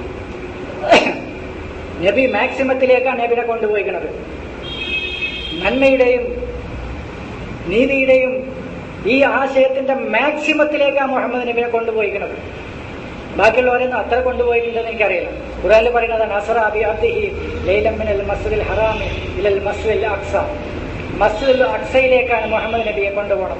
നബി മാക്സിമത്തിലേക്കാണ് നബിനെ കൊണ്ടുപോയിക്കുന്നത് നന്മയുടെയും നീതിയുടെയും ഈ ആശയത്തിന്റെ മാക്സിമത്തിലേക്കാണ് മുഹമ്മദ് നബിനെ കൊണ്ടുപോയിക്കുന്നത് ബാക്കിയുള്ളവരൊന്നും അത്ര കൊണ്ടുപോയിട്ടുണ്ടെന്ന് എനിക്കറിയില്ല ഖുറാനിൽ പറയുന്നത് നസറ അബി അബ്ദിഹി ലൈലം മിനൽ മസ്ജിദിൽ ഹറാമി ഇലൽ മസ്ജിദിൽ അക്സ മസ്ജിദുൽ അക്സയിലേക്കാണ് മുഹമ്മദ് നബിയെ കൊണ്ടുപോകുന്നത്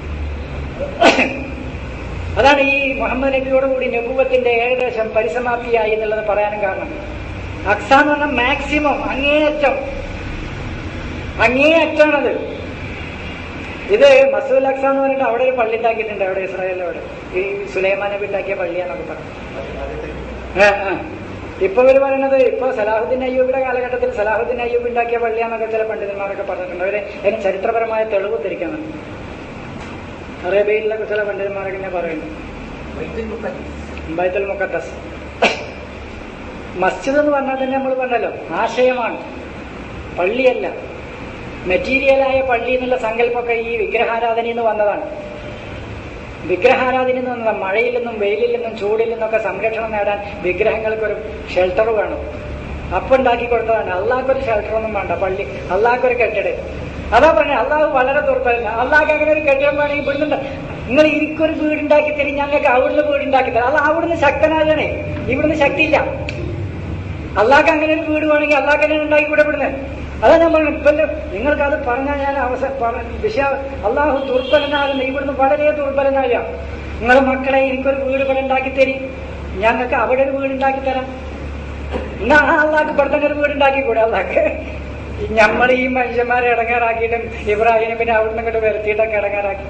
അതാണ് ഈ മുഹമ്മദ് നബിയോടുകൂടി നബുവത്തിന്റെ ഏകദേശം പരിസമാപ്തിയായി എന്നുള്ളത് പറയാനും കാരണം അക്സ എന്ന് പറഞ്ഞാൽ മാക്സിമം അങ്ങേയറ്റം അങ്ങേയറ്റാണത് ഇത് മസൂൽ അക്സ എന്ന് പറഞ്ഞിട്ട് അവിടെ ഒരു പള്ളി ഉണ്ടാക്കിയിട്ടുണ്ട് അവിടെ ഇസ്രായേലിൽ അവിടെ ഈ സുലൈമാൻ നബി ഉണ്ടാക്കിയ പള്ളിയാന്നൊക്കെ പറഞ്ഞു ആ, ആ. ഇപ്പൊ ഇവര് പറയുന്നത് ഇപ്പൊ സലാഹുദ്ദീൻ അയ്യൂബിയുടെ കാലഘട്ടത്തിൽ സലാഹുദ്ദീൻ അയ്യൂബ് ഉണ്ടാക്കിയ പള്ളിയാന്നൊക്കെ ചില പണ്ഡിതന്മാരൊക്കെ പറഞ്ഞിട്ടുണ്ട് അവര് അതിന് ചരിത്രപരമായ തെളിവ് ധരിക്കണം അറേബ്യയിലൊക്കെ ചില പണ്ഡിതന്മാരൊക്കെ ഇങ്ങനെ പറയുന്നു ബൈത്തുൽ മുഖദ്ദസ് മസ്ജിദ് എന്ന് പറഞ്ഞാൽ തന്നെ നമ്മൾ പറഞ്ഞല്ലോ ആശയമാണ് പള്ളിയല്ല മെറ്റീരിയലായ പള്ളി എന്നുള്ള സങ്കല്പമൊക്കെ ഈ വിഗ്രഹാരാധനയിൽ നിന്ന് വന്നതാണ് വിഗ്രഹാരാധന എന്ന് പറഞ്ഞാൽ മഴയിൽ നിന്നും വെയിലിൽ നിന്നും ചൂടിൽ നിന്നൊക്കെ സംരക്ഷണം നേടാൻ വിഗ്രഹങ്ങൾക്കൊരു ഷെൽട്ടർ വേണം അപ്പം ഉണ്ടാക്കി കൊടുത്തതാണ് അള്ളാഹ്ക്കൊരു ഷെൽട്ടറൊന്നും വേണ്ട പള്ളി അള്ളാഹ്ക്കൊരു കെട്ടിടം അതാ പറഞ്ഞത് അള്ളാഹ് വളരെ ദുർബലന അള്ളാഹ് അങ്ങനെ ഒരു കെട്ടിടം വേണമെങ്കിൽ ഇവിടുന്ന് നിങ്ങൾ എനിക്കൊരു വീടുണ്ടാക്കി തരും ഞങ്ങൾക്ക് അവിടുന്ന് വീടുണ്ടാക്കി തരാം അത് അവിടുന്ന് ശക്തനാകണേ ഇവിടുന്ന് ശക്തിയില്ല അള്ളാഹ്ക്ക് അങ്ങനെ ഒരു വീട് വേണമെങ്കിൽ അള്ളാഹ് തന്നെ ഉണ്ടാക്കി കൂടെ ഇവിടുന്ന് അതാ ഞാൻ പറഞ്ഞു ഇപ്പൊ നിങ്ങൾക്ക് അത് പറഞ്ഞാൽ ഞാൻ അവസരം വിഷയ അള്ളാഹു ദുർബലനാകുന്ന ഇവിടുന്ന് വളരെ ദുർബലനാകുക നിങ്ങളെ മക്കളെ എനിക്കൊരു വീട് ഇവിടെ ഉണ്ടാക്കി തരി ഞങ്ങൾക്ക് അവിടെ ഒരു വീട് ഉണ്ടാക്കി തരാം എന്നാ ആ അള്ളാഹ്ക്ക് ഇവിടെ തന്നെ ഒരു വീടുണ്ടാക്കി കൂടെ അള്ളാഹ്ക്ക് നമ്മൾ ഈ മനുഷ്യന്മാരെ ഇടങ്ങാറാക്കിയിട്ടും ഇബ്രാഹിമിനെ പിന്നെ അവിടുന്ന് ഇങ്ങോട്ട് വരുത്തിയിട്ടൊക്കെ ഇടങ്ങാറാക്കി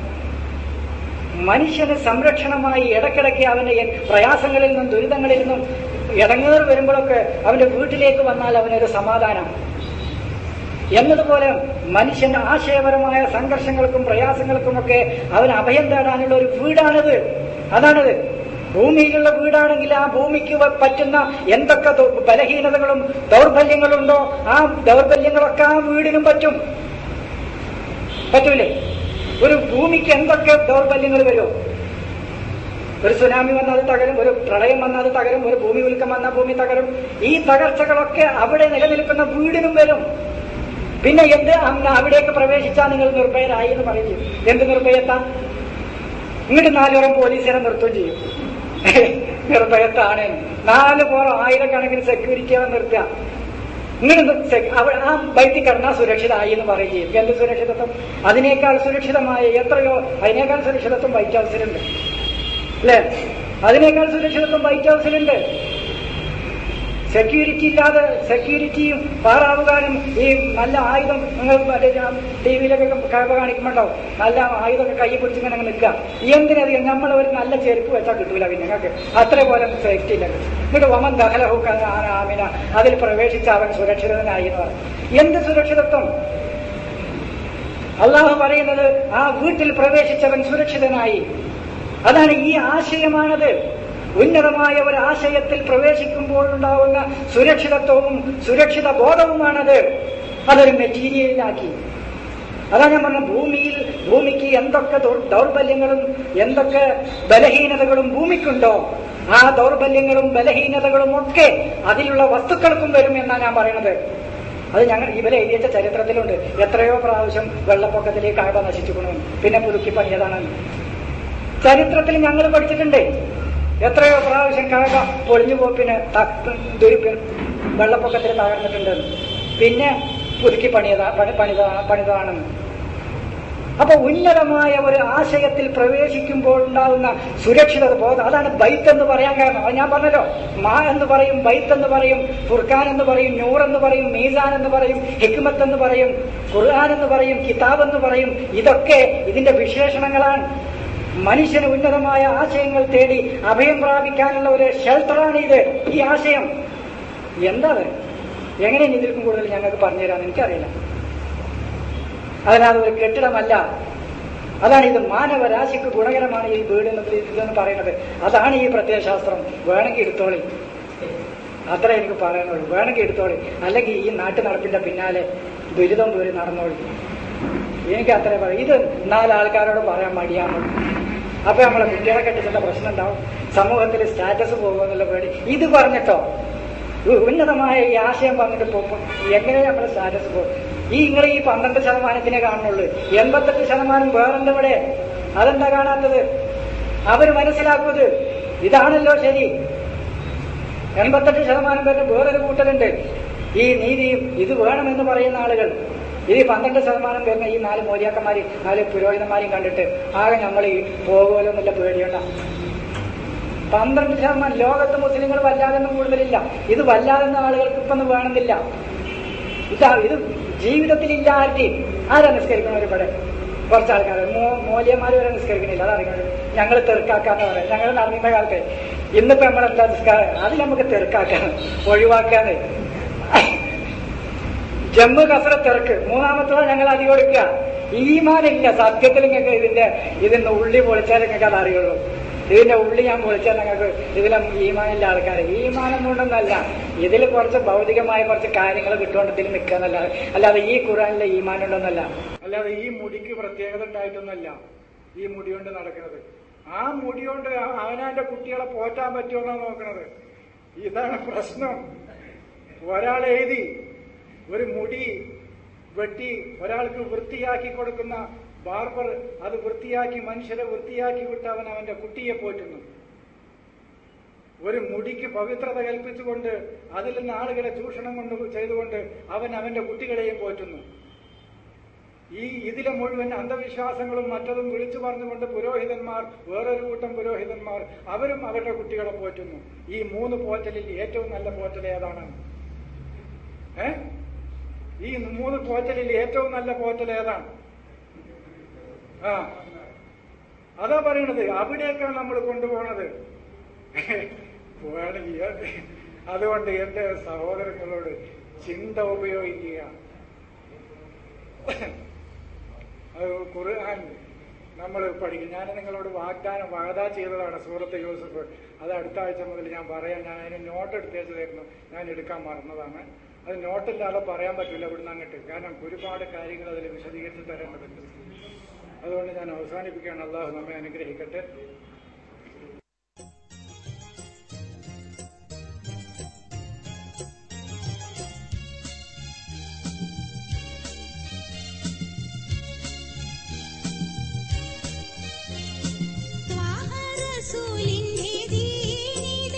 മനുഷ്യന് സംരക്ഷണമായി ഇടയ്ക്കിടയ്ക്ക് അവന്റെ എ- പ്രയാസങ്ങളിൽ നിന്നും ദുരിതങ്ങളിൽ നിന്നും ഇടങ്ങേറ് വരുമ്പോഴൊക്കെ അവന്റെ വീട്ടിലേക്ക് വന്നാൽ അവനൊരു സമാധാനം എന്നതുപോലെ മനുഷ്യൻ ആശയപരമായ സംഘർഷങ്ങൾക്കും പ്രയാസങ്ങൾക്കുമൊക്കെ അവൻ അഭയം തേടാനുള്ള ഒരു വീടാണിത് അതാണിത് ഭൂമിയിലുള്ള വീടാണെങ്കിൽ ആ ഭൂമിക്ക് വ- പറ്റുന്ന എന്തൊക്കെ ദൗ- ബലഹീനതകളും ദൗർബല്യങ്ങളുണ്ടോ ആ ദൗർബല്യങ്ങളൊക്കെ ആ വീടിനും പറ്റും പറ്റൂലേ ഒരു ഭൂമിക്ക് എന്തൊക്കെ ദൗർബല്യങ്ങൾ വരുമോ ഒരു സുനാമി വന്നാൽ അത് തകരും ഒരു പ്രളയം വന്നാൽ അത് തകരും ഒരു ഭൂമി ഉൽക്കം വന്നാൽ ഭൂമി തകരും ഈ തകർച്ചകളൊക്കെ അവിടെ നിലനിൽക്കുന്ന വീടിനും വരും പിന്നെ എന്ത് അന്ന് അവിടേക്ക് പ്രവേശിച്ചാൽ നിങ്ങൾ നിർഭയരായി എന്ന് പറയും ചെയ്യും എന്ത് നിർഭയത്താ ഇങ്ങോട്ട് നാലുപുറം പോലീസിനെ നിർത്തുകയും ചെയ്യും നിർഭയത്താണ് നാല് പുറം ആയിരക്കണക്കിന് സെക്യൂരിറ്റിയാണ് നിർത്തുക ഇങ്ങനെ അവിടെ ആ ബൈക്കിൽ കിടന്നാൽ സുരക്ഷിതമായി എന്ന് പറയും ചെയ്യും എന്ത് സുരക്ഷിതത്വം അതിനേക്കാൾ സുരക്ഷിതമായ എത്രയോ അതിനേക്കാൾ സുരക്ഷിതത്വം വൈറ്റ് ഹൗസിലുണ്ട് അല്ലേ അതിനേക്കാൾ സുരക്ഷിതത്വം വൈറ്റ് ഹൗസിലുണ്ട് സെക്യൂരിറ്റി ഇല്ലാതെ സെക്യൂരിറ്റിയും പാറാവുകാരും ഈ നല്ല ആയുധം നിങ്ങൾ മറ്റേ ടി വിയിലൊക്കെ കഴവ കാണിക്കുമ്പോണ്ടാവും നല്ല ആയുധമൊക്കെ കൈ പിടിച്ച് ഇങ്ങനെ അങ്ങ് നിൽക്കുക എന്തിനധികം നമ്മൾ ഒരു നല്ല ചെരുപ്പ് വെച്ചാൽ കിട്ടൂല പിന്നെ നിങ്ങൾക്ക് അത്ര പോലെ സേഫ്റ്റി ഇല്ല എന്നിട്ട് വമൻ ദഹലഹു ആമിന അതിൽ പ്രവേശിച്ച അവൻ സുരക്ഷിതനായി എന്ന് പറയും എന്ത് സുരക്ഷിതത്വം അള്ളാഹു പറയുന്നത് ആ വീട്ടിൽ പ്രവേശിച്ചവൻ സുരക്ഷിതനായി അതാണ് ഈ ആശയമാണത് ഉന്നതമായ ഒരു ആശയത്തിൽ പ്രവേശിക്കുമ്പോഴുണ്ടാവുന്ന സുരക്ഷിതത്വവും സുരക്ഷിത ബോധവുമാണത് അതൊരു മെറ്റീരിയലിലാക്കി അതാണ് ഞാൻ പറഞ്ഞ ഭൂമിയിൽ ഭൂമിക്ക് എന്തൊക്കെ ദൗർ- ദൗർബല്യങ്ങളും എന്തൊക്കെ ബലഹീനതകളും ഭൂമിക്കുണ്ടോ ആ ദൗർബല്യങ്ങളും ബലഹീനതകളും ഒക്കെ അതിലുള്ള വസ്തുക്കൾക്കും വരും എന്നാണ് ഞാൻ പറയുന്നത് അത് ഞങ്ങൾ ഇവരെ എഴുതിയ ചരിത്രത്തിലുണ്ട് എത്രയോ പ്രാവശ്യം വെള്ളപ്പൊക്കത്തിലേക്ക് ആഴ നശിച്ചു കൊണ്ടു പിന്നെ പുതുക്കി പണിയതാണെന്ന് ചരിത്രത്തിൽ ഞങ്ങൾ പഠിച്ചിട്ടുണ്ട് എത്രയോ പ്രാവശ്യം കഴക പൊളിഞ്ഞു പോപ്പിന് ദുരിപ്പ് വെള്ളപ്പൊക്കത്തിൽ തകർന്നിട്ടുണ്ട് പിന്നെ പുതുക്കി പണിയതാ പണി പണിതാ പണിതാണെന്ന് അപ്പൊ ഉന്നതമായ ഒരു ആശയത്തിൽ പ്രവേശിക്കുമ്പോൾ ഉണ്ടാകുന്ന സുരക്ഷിത ബോധം അതാണ് ബൈത്ത് എന്ന് പറയാൻ കാരണം അത് ഞാൻ പറഞ്ഞല്ലോ മാ എന്ന് പറയും ബൈത്ത് എന്ന് പറയും ഫുർഖാൻ എന്ന് പറയും നൂർ എന്ന് പറയും മീസാൻ എന്ന് പറയും ഹിക്മത്ത് എന്ന് പറയും ഖുർആൻ എന്ന് പറയും കിതാബ് എന്ന് പറയും ഇതൊക്കെ ഇതിന്റെ വിശേഷണങ്ങളാണ് മനുഷ്യന് ഉന്നതമായ ആശയങ്ങൾ തേടി അഭയം പ്രാപിക്കാനുള്ള ഒരു ഷെൽട്ടറാണ് ഇത് ഈ ആശയം എന്താ അത് എങ്ങനെ ഇതിൽക്കും കൂടുതൽ ഞങ്ങൾക്ക് പറഞ്ഞുതരാന്ന് എനിക്കറിയില്ല അതിനകത്ത് ഒരു കെട്ടിടമല്ല അതാണ് ഇത് മാനവരാശിക്ക് ഗുണകരമാണ് ഈ വീട് എന്ന് ഇതെന്ന് പറയുന്നത് അതാണ് ഈ പ്രത്യയശാസ്ത്രം വേണമെങ്കിൽ എടുത്തോളി അത്ര എനിക്ക് പറയാനുള്ളൂ വേണമെങ്കിൽ എടുത്തോളി അല്ലെങ്കിൽ ഈ നാട്ടു നടപ്പിന്റെ പിന്നാലെ ദുരിതം ദൂരി നടന്നോളി എനിക്ക് അത്രേ പറയും ഇത് നാലാൾക്കാരോട് പറയാൻ മടിയാണ് അപ്പൊ നമ്മളെ കുട്ടികളെ കെട്ടിച്ചിട്ട് പ്രശ്നം ഉണ്ടാവും സമൂഹത്തിൽ സ്റ്റാറ്റസ് പോകുമെന്നുള്ള പേടി ഇത് പറഞ്ഞിട്ടോ ഉ- ഉന്നതമായ ഈ ആശയം പറഞ്ഞിട്ട് പോകും എങ്ങനെ നമ്മുടെ സ്റ്റാറ്റസ് പോകും ഈ നിങ്ങൾ ഈ പന്ത്രണ്ട് ശതമാനത്തിനെ കാണുന്നുള്ളൂ എൺപത്തെട്ട് ശതമാനം വേറെന്താ ഇവിടെ അതെന്താ കാണാത്തത് അവര് മനസ്സിലാക്കുന്നത് ഇതാണല്ലോ ശരി എൺപത്തെട്ട് ശതമാനം പേരുടെ വേറൊരു കൂട്ടരുണ്ട് ഈ നീതിയും ഇത് വേണമെന്ന് പറയുന്ന ആളുകൾ ഇത് ഈ പന്ത്രണ്ട് ശതമാനം പേരുന്ന ഈ നാല് മോര്യാക്കന്മാരെയും നാല് പുരോഹിതന്മാരെയും കണ്ടിട്ട് ആകെ നമ്മൾ ഈ പോകുമല്ലോ എന്നുള്ള പേടിയുണ്ട പന്ത്രണ്ട് ശതമാനം ലോകത്ത് മുസ്ലിങ്ങൾ വല്ലാതൊന്നും കൂടുതലില്ല ഇത് വല്ലാതെന്ന ആളുകൾക്ക് ഇപ്പൊ ഒന്നും വേണമെന്നില്ല ഇതാ ഇത് ജീവിതത്തിൽ ഇല്ല ആരുടെയും ആരാ നിസ്കരിക്കണവർ ഇവിടെ കുറച്ച് ആൾക്കാർ മോ മോലിയന്മാർ വരെ നിസ്കരിക്കണില്ല അതറിയുന്നത് ഞങ്ങൾ തെറുക്കാക്കാന്ന് പറയാം ഞങ്ങൾ നടന്നിരുന്ന കാലത്ത് ഇന്നിപ്പോ നമ്മളെന്താ നിസ്കാരം അത് നമുക്ക് തെറുക്കാക്കാണ് ഒഴിവാക്കാന്ന് ജമ്മു കസറ തെറുക്ക് മൂന്നാമത്തത് ഞങ്ങൾ അതി കൊടുക്കുക ഈമാനില്ല സത്യത്തിൽ നിങ്ങൾക്ക് ഇതിന്റെ ഇതിന്റെ ഉള്ളി പൊളിച്ചാൽ നിങ്ങൾക്ക് അത് അറിയുള്ളൂ ഇതിന്റെ ഉള്ളി ഞാൻ പൊളിച്ചാൽ നിങ്ങൾക്ക് ഇതിലെ ഈമാനില്ല ആൾക്കാർ ഈമാനൊന്നുകൊണ്ടൊന്നല്ല ഇതിൽ കുറച്ച് ഭൗതികമായ കുറച്ച് കാര്യങ്ങൾ കിട്ടുകൊണ്ട് ഇതിൽ നിൽക്കാന്നല്ല അല്ലാതെ ഈ ഖുറാനിലെ ഈമാനുണ്ടെന്നല്ല അല്ലാതെ ഈ മുടിക്ക് പ്രത്യേകത ഉണ്ടായിട്ടൊന്നല്ല ഈ മുടി കൊണ്ട് നടക്കുന്നത് ആ മുടി കൊണ്ട് അവനാന്റെ കുട്ടികളെ പോറ്റാൻ പറ്റുമെന്നാണ് നോക്കണത് ഇതാണ് പ്രശ്നം ഒരാൾ എഴുതി ഒരു മുടി വെട്ടി ഒരാൾക്ക് വൃത്തിയാക്കി കൊടുക്കുന്ന ബാർബർ അത് വൃത്തിയാക്കി മനുഷ്യരെ വൃത്തിയാക്കി വിട്ട് അവൻ അവന്റെ കുട്ടിയെ പോറ്റുന്നു ഒരു മുടിക്ക് പവിത്രത കൽപ്പിച്ചുകൊണ്ട് അതിൽ നിന്ന് ആളുകളെ ചൂഷണം കൊണ്ട് ചെയ്തുകൊണ്ട് അവൻ അവന്റെ കുട്ടികളെയും പോറ്റുന്നു ഈ ഇതിലെ മുഴുവൻ അന്ധവിശ്വാസങ്ങളും മറ്റതും വിളിച്ചു പറഞ്ഞുകൊണ്ട് പുരോഹിതന്മാർ വേറൊരു കൂട്ടം പുരോഹിതന്മാർ അവരും അവരുടെ കുട്ടികളെ പോറ്റുന്നു ഈ മൂന്ന് പോറ്റലിൽ ഏറ്റവും നല്ല പോറ്റൽ ഏതാണ് ഏ ഈ മൂന്ന് പോറ്റലിൽ ഏറ്റവും നല്ല പോറ്റൽ ഏതാണ് ആ അതാ പറയണത് അവിടേക്കാണ് നമ്മൾ കൊണ്ടുപോകണത് വേണമെങ്കിൽ അതുകൊണ്ട് എന്റെ സഹോദരങ്ങളോട് ചിന്ത ഉപയോഗിക്കുക അത് ഖുർആൻ നമ്മൾ പഠിക്കും ഞാൻ നിങ്ങളോട് വാഗ്ദാനം വാഗ്ദാ ചെയ്തതാണ് സൂറത്ത് യൂസഫ് അത് അടുത്ത ആഴ്ച മുതൽ ഞാൻ പറയാം ഞാൻ അതിന് നോട്ട് എടുത്ത് വെച്ചതായിരുന്നു ഞാൻ എടുക്കാൻ മറന്നതാണ് അത് നോട്ടില്ലാതെ പറയാൻ പറ്റില്ല ഇവിടുന്ന് അങ്ങോട്ട് കാരണം ഒരുപാട് കാര്യങ്ങൾ അതിൽ വിശദീകരിച്ച് തരേണ്ടതുണ്ട് അതുകൊണ്ട് ഞാൻ അവസാനിപ്പിക്കുകയാണ് അള്ളാഹു നമ്മെ അനുഗ്രഹിക്കട്ടെ ത്വാഹ റസൂലിന്റെ ദീനി